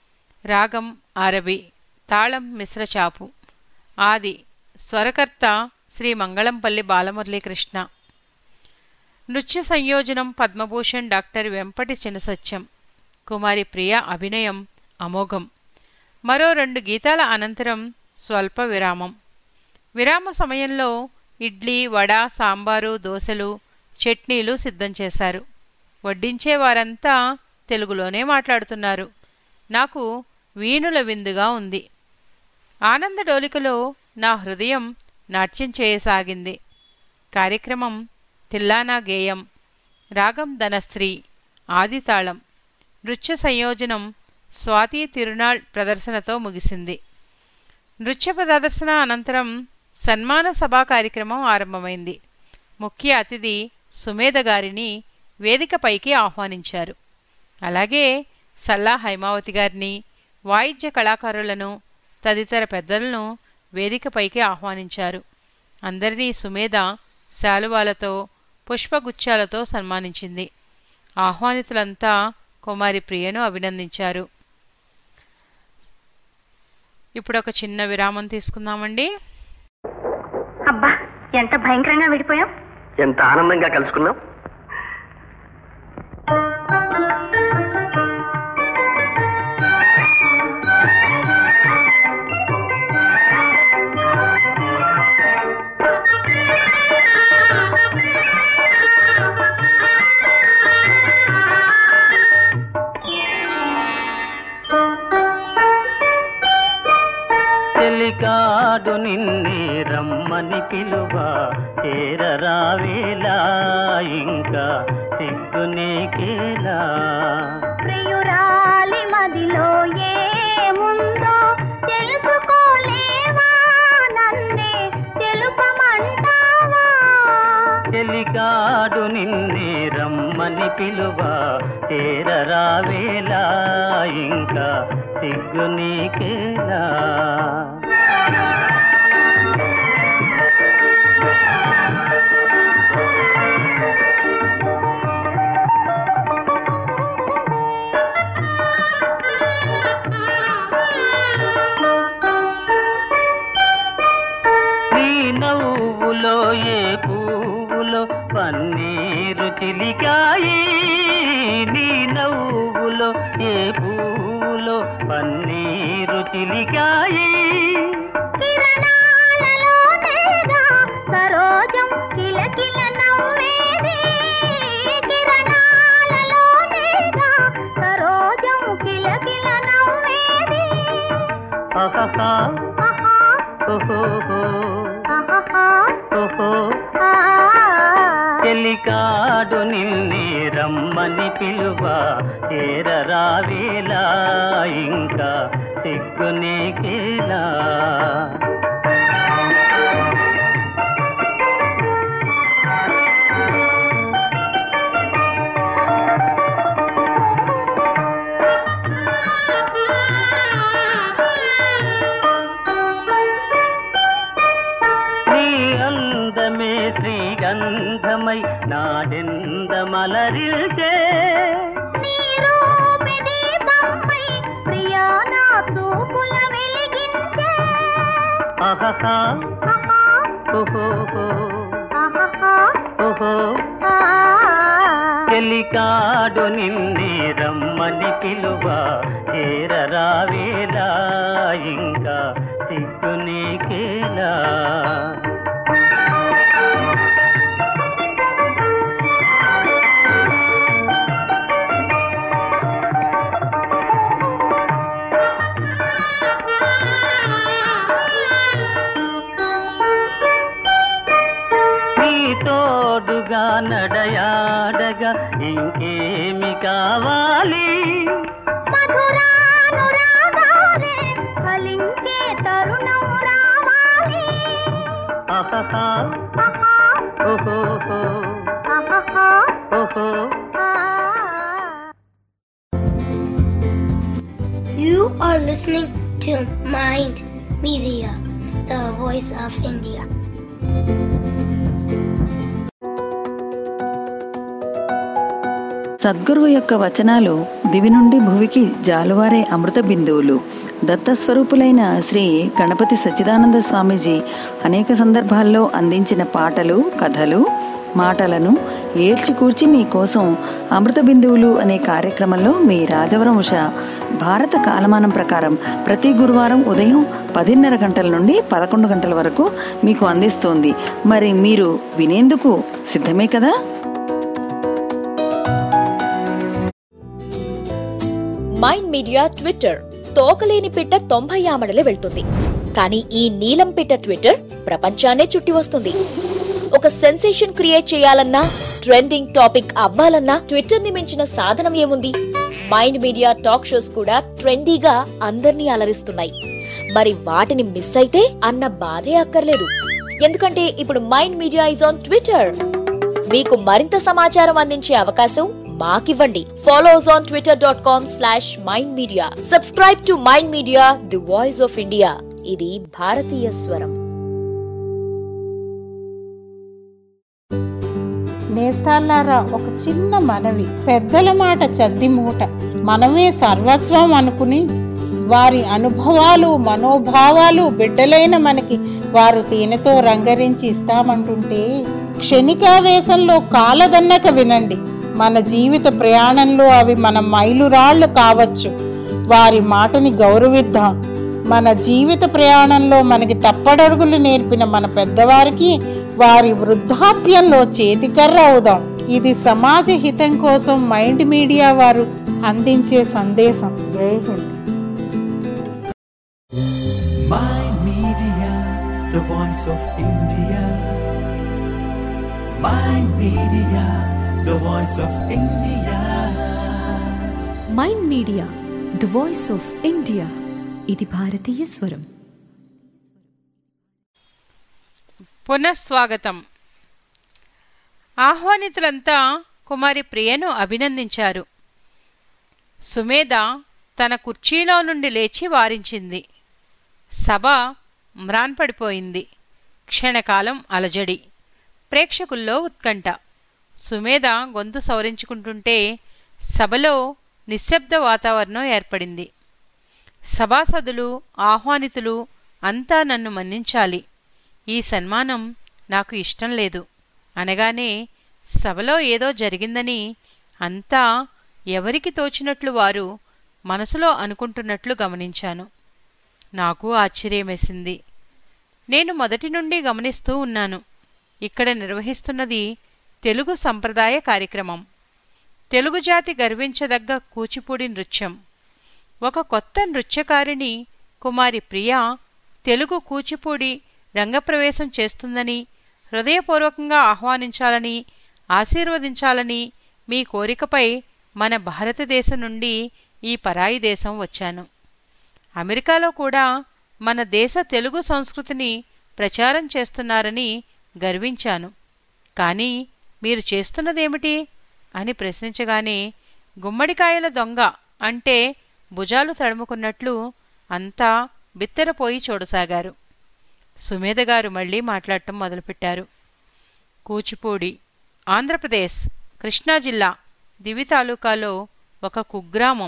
రాగం ఆరబి తాళం మిశ్రచాపు ఆది స్వరకర్త శ్రీ మంగళంపల్లి బాలమురళీకృష్ణ నృత్య సంయోజనం పద్మభూషణ్ డాక్టర్ వెంపటి చినసత్యం కుమారి ప్రియ అభినయం అమోఘం మరో రెండు గీతాల అనంతరం స్వల్ప విరామం విరామ సమయంలో ఇడ్లీ వడ సాంబారు దోశలు చట్నీలు సిద్ధం చేశారు వడ్డించే వారంతా తెలుగులోనే మాట్లాడుతున్నారు నాకు వీణుల విందుగా ఉంది ఆనంద డోలికలో నా హృదయం నాట్యం చేయసాగింది కార్యక్రమం తిల్లానా గేయం రాగం ధనశ్రీ ఆదితాళం నృత్య సంయోజనం స్వాతి తిరునాళ్ ప్రదర్శనతో ముగిసింది నృత్య ప్రదర్శన అనంతరం సన్మాన సభా కార్యక్రమం ఆరంభమైంది ముఖ్య అతిథి సుమేధ గారిని వేదికపైకి ఆహ్వానించారు అలాగే సల్లా హైమావతి గారిని వాయిద్య కళాకారులను తదితర పెద్దలను వేదికపైకి ఆహ్వానించారు అందరినీ సుమేధ శాలువాలతో పుష్పగుచ్చాలతో సన్మానించింది ఆహ్వానితులంతా కుమారి ప్రియను అభినందించారు ఇప్పుడు ఒక చిన్న విరామం తీసుకుందామండి అబ్బా ఎంత భయంకరంగా విడిపోయాం ఎంత ఆనందంగా కలుసుకున్నాం చెలికాడు నిన్నే రమ్మని పిలువ చేరరావేలా ఇంకా సిగ్గు నీకేలా ప్రియురాలి మదిలో ఏముందో తెలుసుకోలేవా నన్నే తెలుపమంటావా చెలికాడు నిన్నే రమ్మని పిలువ చేరరావేలా ఇంకా సిగ్గు నీకేలా నీ నవ్వులో ఏ పువ్వులో పన్నీరు చిలికాయి నీ నవ్వులో ఏ పువ్వులో పన్నీరు చిలికాయి కిరణాలలోనేగా సరోజం కిలకిల నవ్వేది కిరణాలలోనేగా సరోజం కిలకిల నవ్వేది ఆహాహా ఆహా ఓహోహో ఆహాహా ఓహో ఆ చెలికాడు నిన్నే రమ్మని పిలువ చేరరావేలా ఇంకా సిగ్గు నీకేలా నీ అందమే శ్రీగంధమై నాడెందమలరిల్చే నీ రూపి దీపంపై ప్రియా నా చూపుల వెలిగించే ఆహాహా ఆహా ఓహోహో ఆహాహా ఓహో ఆ చెలికాడు నిన్నే రమ్మని పిలువ చేరరావేలా ఇంకా సిగ్గు నీకేలా నీ తోడుగా నడయాడగా ఇంకేమి కావాలి మధురానురాగాలే ఫలించే తరుణం రావాలి ఆహాహా ఆహా ఓహోహో ఆహాహా ఓహో ఆ You are listening to Mind Media, the voice of India. సద్గురువు యొక్క వచనాలు దివి నుండి భువికి జాలువారే అమృత బిందువులు దత్తస్వరూపులైన శ్రీ గణపతి సచ్చిదానంద స్వామీజీ అనేక సందర్భాల్లో అందించిన పాటలు కథలు మాటలను ఏల్చికూర్చి మీకోసం అమృత బిందువులు అనే కార్యక్రమంలో మీ రాజవరం ఉష భారత కాలమానం ప్రకారం ప్రతి గురువారం ఉదయం పదిన్నర గంటల నుండి పదకొండు గంటల వరకు మీకు అందిస్తోంది మరి మీరు వినేందుకు సిద్ధమే కదా మైండ్ మీడియా ట్విట్టర్ తోకలేని పిట్ట తొంభై ఆమడలే వెళ్తుంది కానీ ఈ నీలం పిట్ట ట్విట్టర్ ప్రపంచాన్నే చుట్టి వస్తుంది ఒక సెన్సేషన్ క్రియేట్ చేయాలన్నా ట్రెండింగ్ టాపిక్ అవ్వాలన్నా ట్విట్టర్ ని మించిన సాధనం ఏముంది మైండ్ మీడియా టాక్ షోస్ కూడా ట్రెండీగా అందర్నీ అలరిస్తున్నాయి మరి వాటిని మిస్ అయితే అన్న బాధే అక్కర్లేదు ఎందుకంటే ఇప్పుడు Mind Media is on Twitter మీకు మరింత సమాచారం అందించే అవకాశం మాకివ్వండి follow us on Twitter dot com slash Mind Media subscribe to Mind Media the voice of India ఇది భారతీయ స్వరం నేస్తాలారా ఒక చిన్న మనవి పెద్దల మాట చద్ది మూట మనమే సర్వస్వం అనుకుని వారి అనుభవాలు మనోభావాలు బిడ్డలైన మనకి వారు తేనెతో రంగరించి ఇస్తామంటుంటే క్షణికావేశంలో కాలదన్నక వినండి మన జీవిత ప్రయాణంలో అవి మన మైలురాళ్లు కావచ్చు వారి మాటని గౌరవిద్దాం మన జీవిత ప్రయాణంలో మనకి తప్పడడుగులు నేర్పిన మన పెద్దవారికి వారి వృద్ధాప్యంలో చేతికర్ర అవుదాం ఇది సమాజ హితం కోసం మైండ్ మీడియా వారు అందించే సందేశం జై Hind Mind Media, the voice of India. Mind Media, the voice of India. Mind Media the voice of India ఇది భారతీయ స్వరం పునఃస్వాగతం ఆహ్వానితులంతా కుమారి ప్రియను అభినందించారు సుమేధ తన కుర్చీలో నుండి లేచి వారించింది సభ మ్రాన్పడిపోయింది క్షణకాలం అలజడి ప్రేక్షకుల్లో ఉత్కంఠ సుమేధ గొంతు సవరించుకుంటుంటే సభలో నిశ్శబ్ద వాతావరణం ఏర్పడింది సభాసదులు ఆహ్వానితులు అంతా నన్ను మన్నించాలి ఈ సన్మానం నాకు ఇష్టం లేదు అనగానే సభలో ఏదో జరిగిందని అంతా ఎవరికి తోచినట్లు వారు మనసులో అనుకుంటున్నట్లు గమనించాను నాకు ఆశ్చర్యమేసింది నేను మొదటి నుండి గమనిస్తూ ఉన్నాను ఇక్కడ నిర్వహిస్తున్నది తెలుగు సంప్రదాయ కార్యక్రమం తెలుగు జాతి గర్వించదగ్గ కూచిపూడి నృత్యం ఒక కొత్త నృత్యకారిణి కుమారి ప్రియా తెలుగు కూచిపూడి రంగప్రవేశం చేస్తుందని హృదయపూర్వకంగా ఆహ్వానించాలని ఆశీర్వదించాలని మీ కోరికపై మన భారతదేశం నుండి ఈ పరాయి దేశం వచ్చాను అమెరికాలో కూడా మన దేశ తెలుగు సంస్కృతిని ప్రచారం చేస్తున్నారని గర్వించాను కానీ మీరు చేస్తున్నదేమిటి అని ప్రశ్నించగానే గుమ్మడికాయల దొంగ అంటే భుజాలు తడుముకున్నట్లు అంతా బిత్తరపోయి చూడసాగారు సుమేధ గారు మళ్లీ మాట్లాడటం మొదలుపెట్టారు కూచిపూడి ఆంధ్రప్రదేశ్ కృష్ణా జిల్లా దివి తాలూకాలో ఒక కుగ్రామం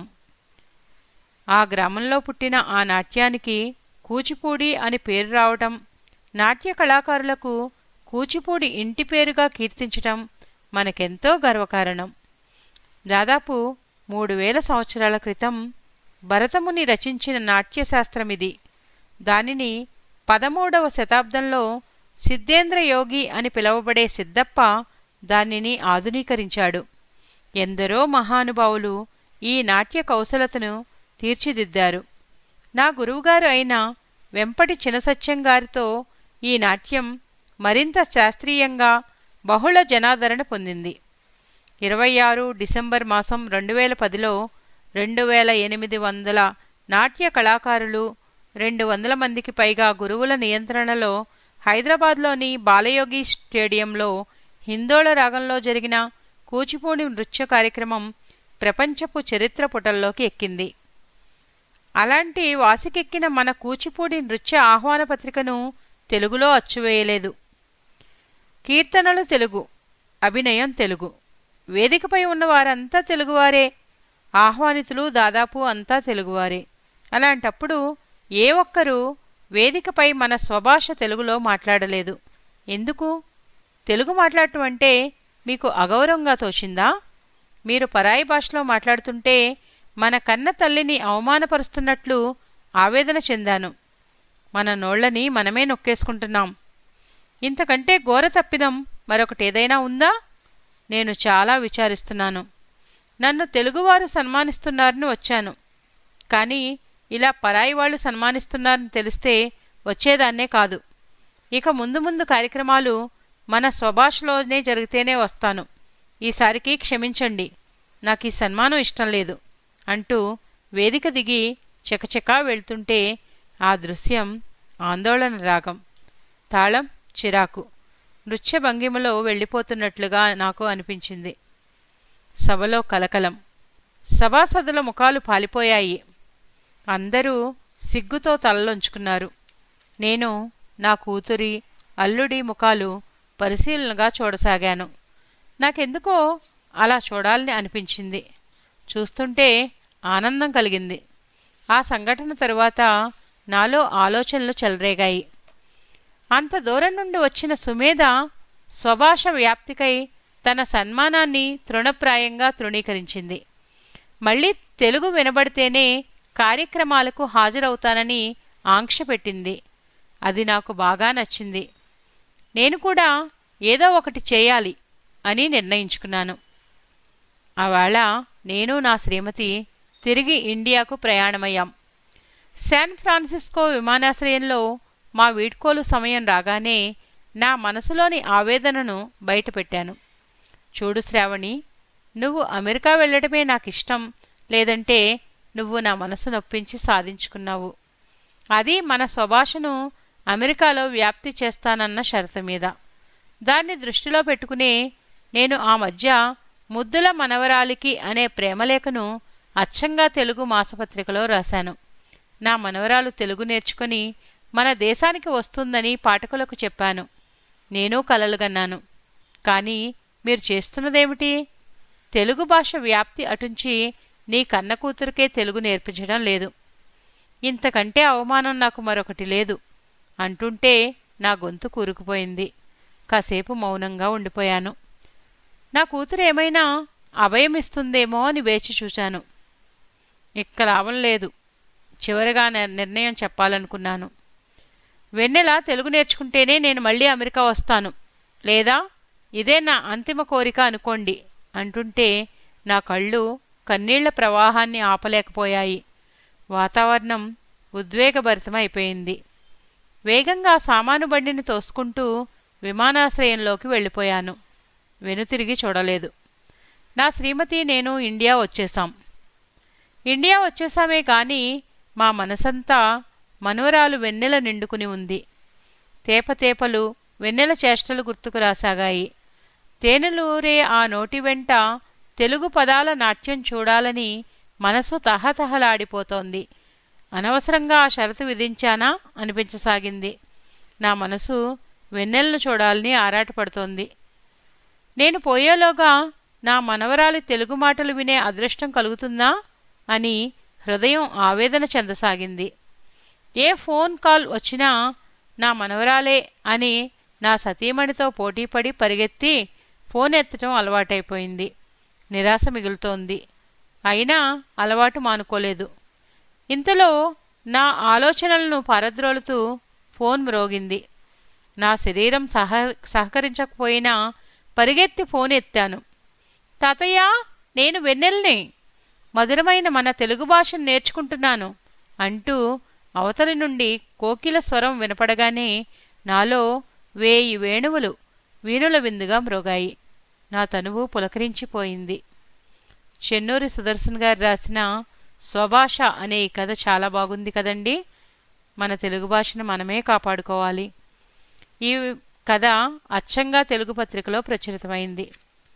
ఆ గ్రామంలో పుట్టిన ఆ నాట్యానికి కూచిపూడి అని పేరు రావటం నాట్య కళాకారులకు కూచిపూడి ఇంటి పేరుగా కీర్తించటం మనకెంతో గర్వకారణం దాదాపు మూడు వేల సంవత్సరాల క్రితం భరతముని రచించిన నాట్యశాస్త్రమిది దానిని పదమూడవ శతాబ్దంలో సిద్ధేంద్ర యోగి అని పిలువబడే సిద్ధప్ప దానిని ఆధునీకరించాడు ఎందరో మహానుభావులు ఈ నాట్య కౌశలతను తీర్చిదిద్దారు నా గురువుగారు అయిన వెంపటి చినసత్యం గారితో ఈ నాట్యం మరింత శాస్త్రీయంగా బహుళ జనాదరణ పొందింది ఇరవై ఆరు డిసెంబర్ మాసం రెండు వేల పదిలో రెండు వేల ఎనిమిది వందల నాట్య కళాకారులు రెండు వందల మందికి పైగా గురువుల నియంత్రణలో హైదరాబాద్లోని బాలయోగి స్టేడియంలో హిందోళ రాగంలో జరిగిన కూచిపూడి నృత్య కార్యక్రమం ప్రపంచపు చరిత్ర పుటల్లోకి ఎక్కింది అలాంటి వాసికెక్కిన మన కూచిపూడి నృత్య ఆహ్వాన పత్రికను తెలుగులో అచ్చువేయలేదు కీర్తనలు తెలుగు అభినయం తెలుగు వేదికపై ఉన్న వారంతా తెలుగువారే ఆహ్వానితులు దాదాపు అంతా తెలుగువారే అలాంటప్పుడు ఏ ఒక్కరూ వేదికపై మన స్వభాష తెలుగులో మాట్లాడలేదు ఎందుకు తెలుగు మాట్లాడటం అంటే మీకు అగౌరవంగా తోచిందా మీరు పరాయి భాషలో మాట్లాడుతుంటే మన కన్న తల్లిని అవమానపరుస్తున్నట్లు ఆవేదన చెందాను మన నోళ్ళని మనమే నొక్కేసుకుంటున్నాం ఇంతకంటే ఘోర తప్పిదం మరొకటి ఏదైనా ఉందా నేను చాలా విచారిస్తున్నాను నన్ను తెలుగువారు సన్మానిస్తున్నారని వచ్చాను కానీ ఇలా పరాయి వాళ్ళు సన్మానిస్తున్నారని తెలిస్తే వచ్చేదాన్నే కాదు ఇక ముందు ముందు కార్యక్రమాలు మన స్వభాషలోనే జరిగితేనే వస్తాను ఈసారికి క్షమించండి నాకు ఈ సన్మానం ఇష్టం లేదు అంటూ వేదిక దిగి చకచకా వెళ్తుంటే ఆ దృశ్యం ఆందోళన రాగం తాళం చిరాకు నృత్య భంగిమలో వెళ్ళిపోతున్నట్లుగా నాకు అనిపించింది సభలో కలకలం సభాసదుల ముఖాలు పాలిపోయాయి అందరూ సిగ్గుతో తలలొంచుకున్నారు నేను నా కూతురి అల్లుడి ముఖాలు పరిశీలనగా చూడసాగాను నాకెందుకో అలా చూడాలని అనిపించింది చూస్తుంటే ఆనందం కలిగింది ఆ సంఘటన తరువాత నాలో ఆలోచనలు చెలరేగాయి అంత దూరం నుండి వచ్చిన సుమేధ స్వభాష వ్యాప్తికై తన సన్మానాన్ని తృణప్రాయంగా తృణీకరించింది మళ్ళీ తెలుగు వినబడితేనే కార్యక్రమాలకు హాజరవుతానని ఆంక్ష పెట్టింది అది నాకు బాగా నచ్చింది నేను కూడా ఏదో ఒకటి చేయాలి అని నిర్ణయించుకున్నాను ఆవేళ నేను నా శ్రీమతి తిరిగి ఇండియాకు ప్రయాణమయ్యాం శాన్ ఫ్రాన్సిస్కో విమానాశ్రయంలో మా వీడ్కోలు సమయం రాగానే నా మనసులోని ఆవేదనను బయటపెట్టాను చూడు శ్రావణి నువ్వు అమెరికా వెళ్ళటమే నాకిష్టం లేదంటే నువ్వు నా మనసు నొప్పించి సాధించుకున్నావు అది మన స్వభాషను అమెరికాలో వ్యాప్తి చేస్తానన్న షరతు మీద దాన్ని దృష్టిలో పెట్టుకునే నేను ఆ మధ్య ముద్దుల మనవరాలికి అనే ప్రేమలేఖను అచ్చంగా తెలుగు మాసపత్రికలో రాశాను నా మనవరాలు తెలుగు నేర్చుకుని మన దేశానికి వస్తుందని పాఠకులకు చెప్పాను నేను కలలుగన్నాను కానీ మీరు చేస్తున్నదేమిటి తెలుగు భాష వ్యాప్తి అటుంచి నీ కన్న కూతురికే తెలుగు నేర్పించడం లేదు ఇంతకంటే అవమానం నాకు మరొకటి లేదు అంటుంటే నా గొంతు కూరుకుపోయింది కాసేపు మౌనంగా ఉండిపోయాను నా కూతురు ఏమైనా అభయమిస్తుందేమో అని వేచి చూశాను ఇక్క లాభం లేదు చివరిగా నిర్ణయం చెప్పాలనుకున్నాను వెన్నెల తెలుగు నేర్చుకుంటేనే నేను మళ్ళీ అమెరికా వస్తాను లేదా ఇదే నా అంతిమ కోరిక అనుకోండి అంటుంటే నా కళ్ళు కన్నీళ్ల ప్రవాహాన్ని ఆపలేకపోయాయి వాతావరణం ఉద్వేగభరితమైపోయింది వేగంగా సామాను బండిని తోసుకుంటూ విమానాశ్రయంలోకి వెళ్ళిపోయాను వెనుతిరిగి చూడలేదు నా శ్రీమతి నేను ఇండియా వచ్చేశాం ఇండియా వచ్చేసామే కానీ మా మనసంతా మనవరాలు వెన్నెల నిండుకుని ఉంది తేపతేపలు వెన్నెల చేష్టలు గుర్తుకు రాసాగాయి తేనెలూరే ఆ నోటి వెంట తెలుగు పదాల నాట్యం చూడాలని మనసు తహతహలాడిపోతోంది అనవసరంగా ఆ షరతు విధించానా అనిపించసాగింది నా మనసు వెన్నెలను చూడాలని ఆరాటపడుతోంది నేను పోయేలోగా నా మనవరాలి తెలుగు మాటలు వినే అదృష్టం కలుగుతుందా అని హృదయం ఆవేదన చెందసాగింది ఏ ఫోన్ కాల్ వచ్చినా నా మనవరాలే అని నా సతీమణితో పోటీపడి పరిగెత్తి ఫోన్ ఎత్తడం అలవాటైపోయింది నిరాశ మిగులుతోంది అయినా అలవాటు మానుకోలేదు ఇంతలో నా ఆలోచనలను పారద్రోలుతూ ఫోన్ మ్రోగింది నా శరీరం సహ సహకరించకపోయినా పరిగెత్తి ఫోన్ ఎత్తాను తాతయ్య నేను వెన్నెల్ని మధురమైన మన తెలుగు భాషను నేర్చుకుంటున్నాను అంటూ అవతలి నుండి కోకిల స్వరం వినపడగానే నాలో వేయి వేణువులు వీణుల విందుగా మ్రోగాయి నా తనువు పులకరించిపోయింది చెన్నూరి సుదర్శన్ గారు రాసిన స్వభాష అనే ఈ కథ చాలా బాగుంది కదండి మన తెలుగు భాషను మనమే కాపాడుకోవాలి ఈ కథ అచ్చంగా తెలుగు పత్రికలో ప్రచురితమైంది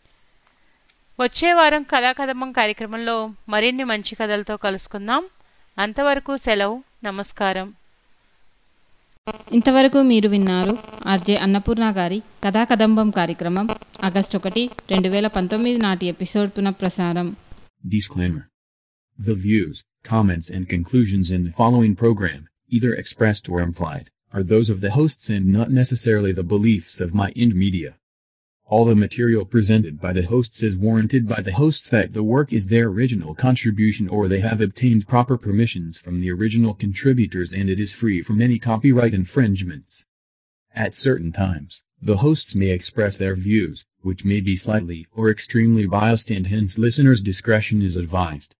వచ్చే వారం కథాకథమం కార్యక్రమంలో మరిన్ని మంచి కథలతో కలుసుకుందాం అంతవరకు సెలవు నమస్కారం ఇంతవరకు మీరు విన్నారు ఆర్జే అన్నపూర్ణ గారి కథాకదంబం కార్యక్రమం ఆగస్టు ఒకటి రెండు వేల పంతొమ్మిది నాటి ఎపిసోడ్ పునఃప్రసారం Disclaimer. The views, comments and conclusions in the following program, either expressed or implied, are those of the hosts and not necessarily the beliefs of My Ind Media. All the material presented by the hosts is warranted by the hosts that the work is their original contribution or they have obtained proper permissions from the original contributors and it is free from any copyright infringements. At certain times, the hosts may express their views, which may be slightly or extremely biased and hence listeners' discretion is advised.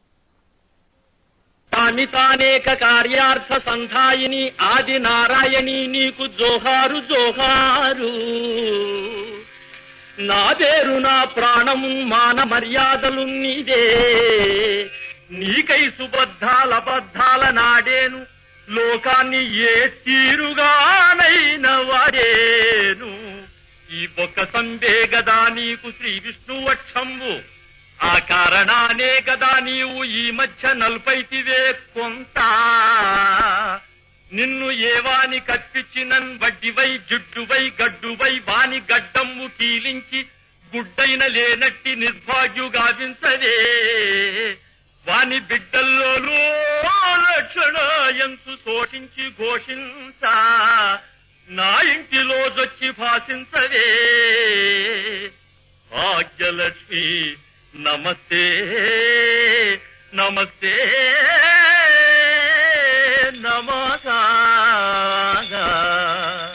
తానితానేక కార్యార్థ సంధాయిని ఆది నారాయణి నీకు జోహారు జోహారు నా పేరు నా ప్రాణము మాన మర్యాదలు నీదే నీకై సుబద్ధాల బద్ధాల నాడేను లోకాన్ని ఏ తీరుగానైన వాడేను ఈ బొక్క సంబే గదా నీకు శ్రీ విష్ణు వక్షంబు ఆ కారణానే గదా నీవు ఈ మధ్య నల్పైతివే కొంత నిన్ను ఏవాని కప్పించినన్ వడ్డివై జుడ్డువై గడ్డువై వాని గడ్డమ్ము కీలించి గుడ్డైన లేనట్టి నిర్భాగ్యుగావించదే వాని బిడ్డల్లోనూ లక్షణ ఎంతు శోషించి ఘోషించ నా ఇంటిలో జొచ్చి భాషించదే భాగ్యలక్ష్మి నమస్తే నమస్తే నమస్కార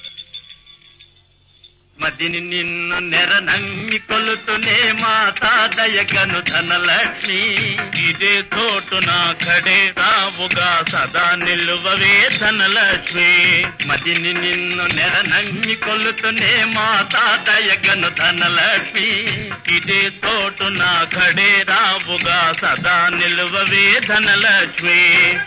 మదిని నిన్ను నెరనంగి కొలుతునే మాతా దయగను ధనలక్ష్మి ఇదే తోటు నా కడే రావుగా సదా నిలువవే ధనలక్ష్మి మదిని నిన్ను నెరనంగి కొలుతునే మాతా దయగను ధనలక్ష్మి ఇదే తోటు నా కడే రావుగా సదా నిలువవే ధనలక్ష్మి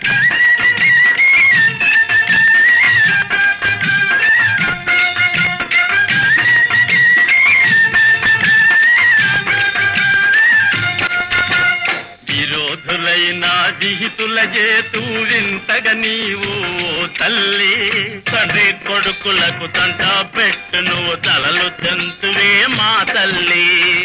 విరోధులైన విహితుల చేతూ వింతగ నీవు ఓ తల్లి తండ్రి కొడుకులకు తంట పెట్టు నువ్వు తలలు తెంతువే మా తల్లి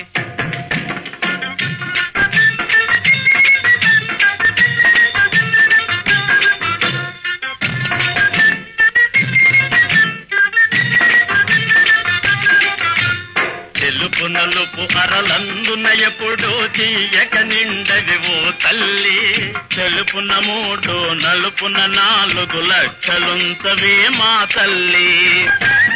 తెలుపు నలుపు అరలందున ఎప్పుడు తీయక నిండవి ఓ తల్లి తెలుపున మూడు నలుపున నాలుగు లక్షలుంతవే మా తల్లి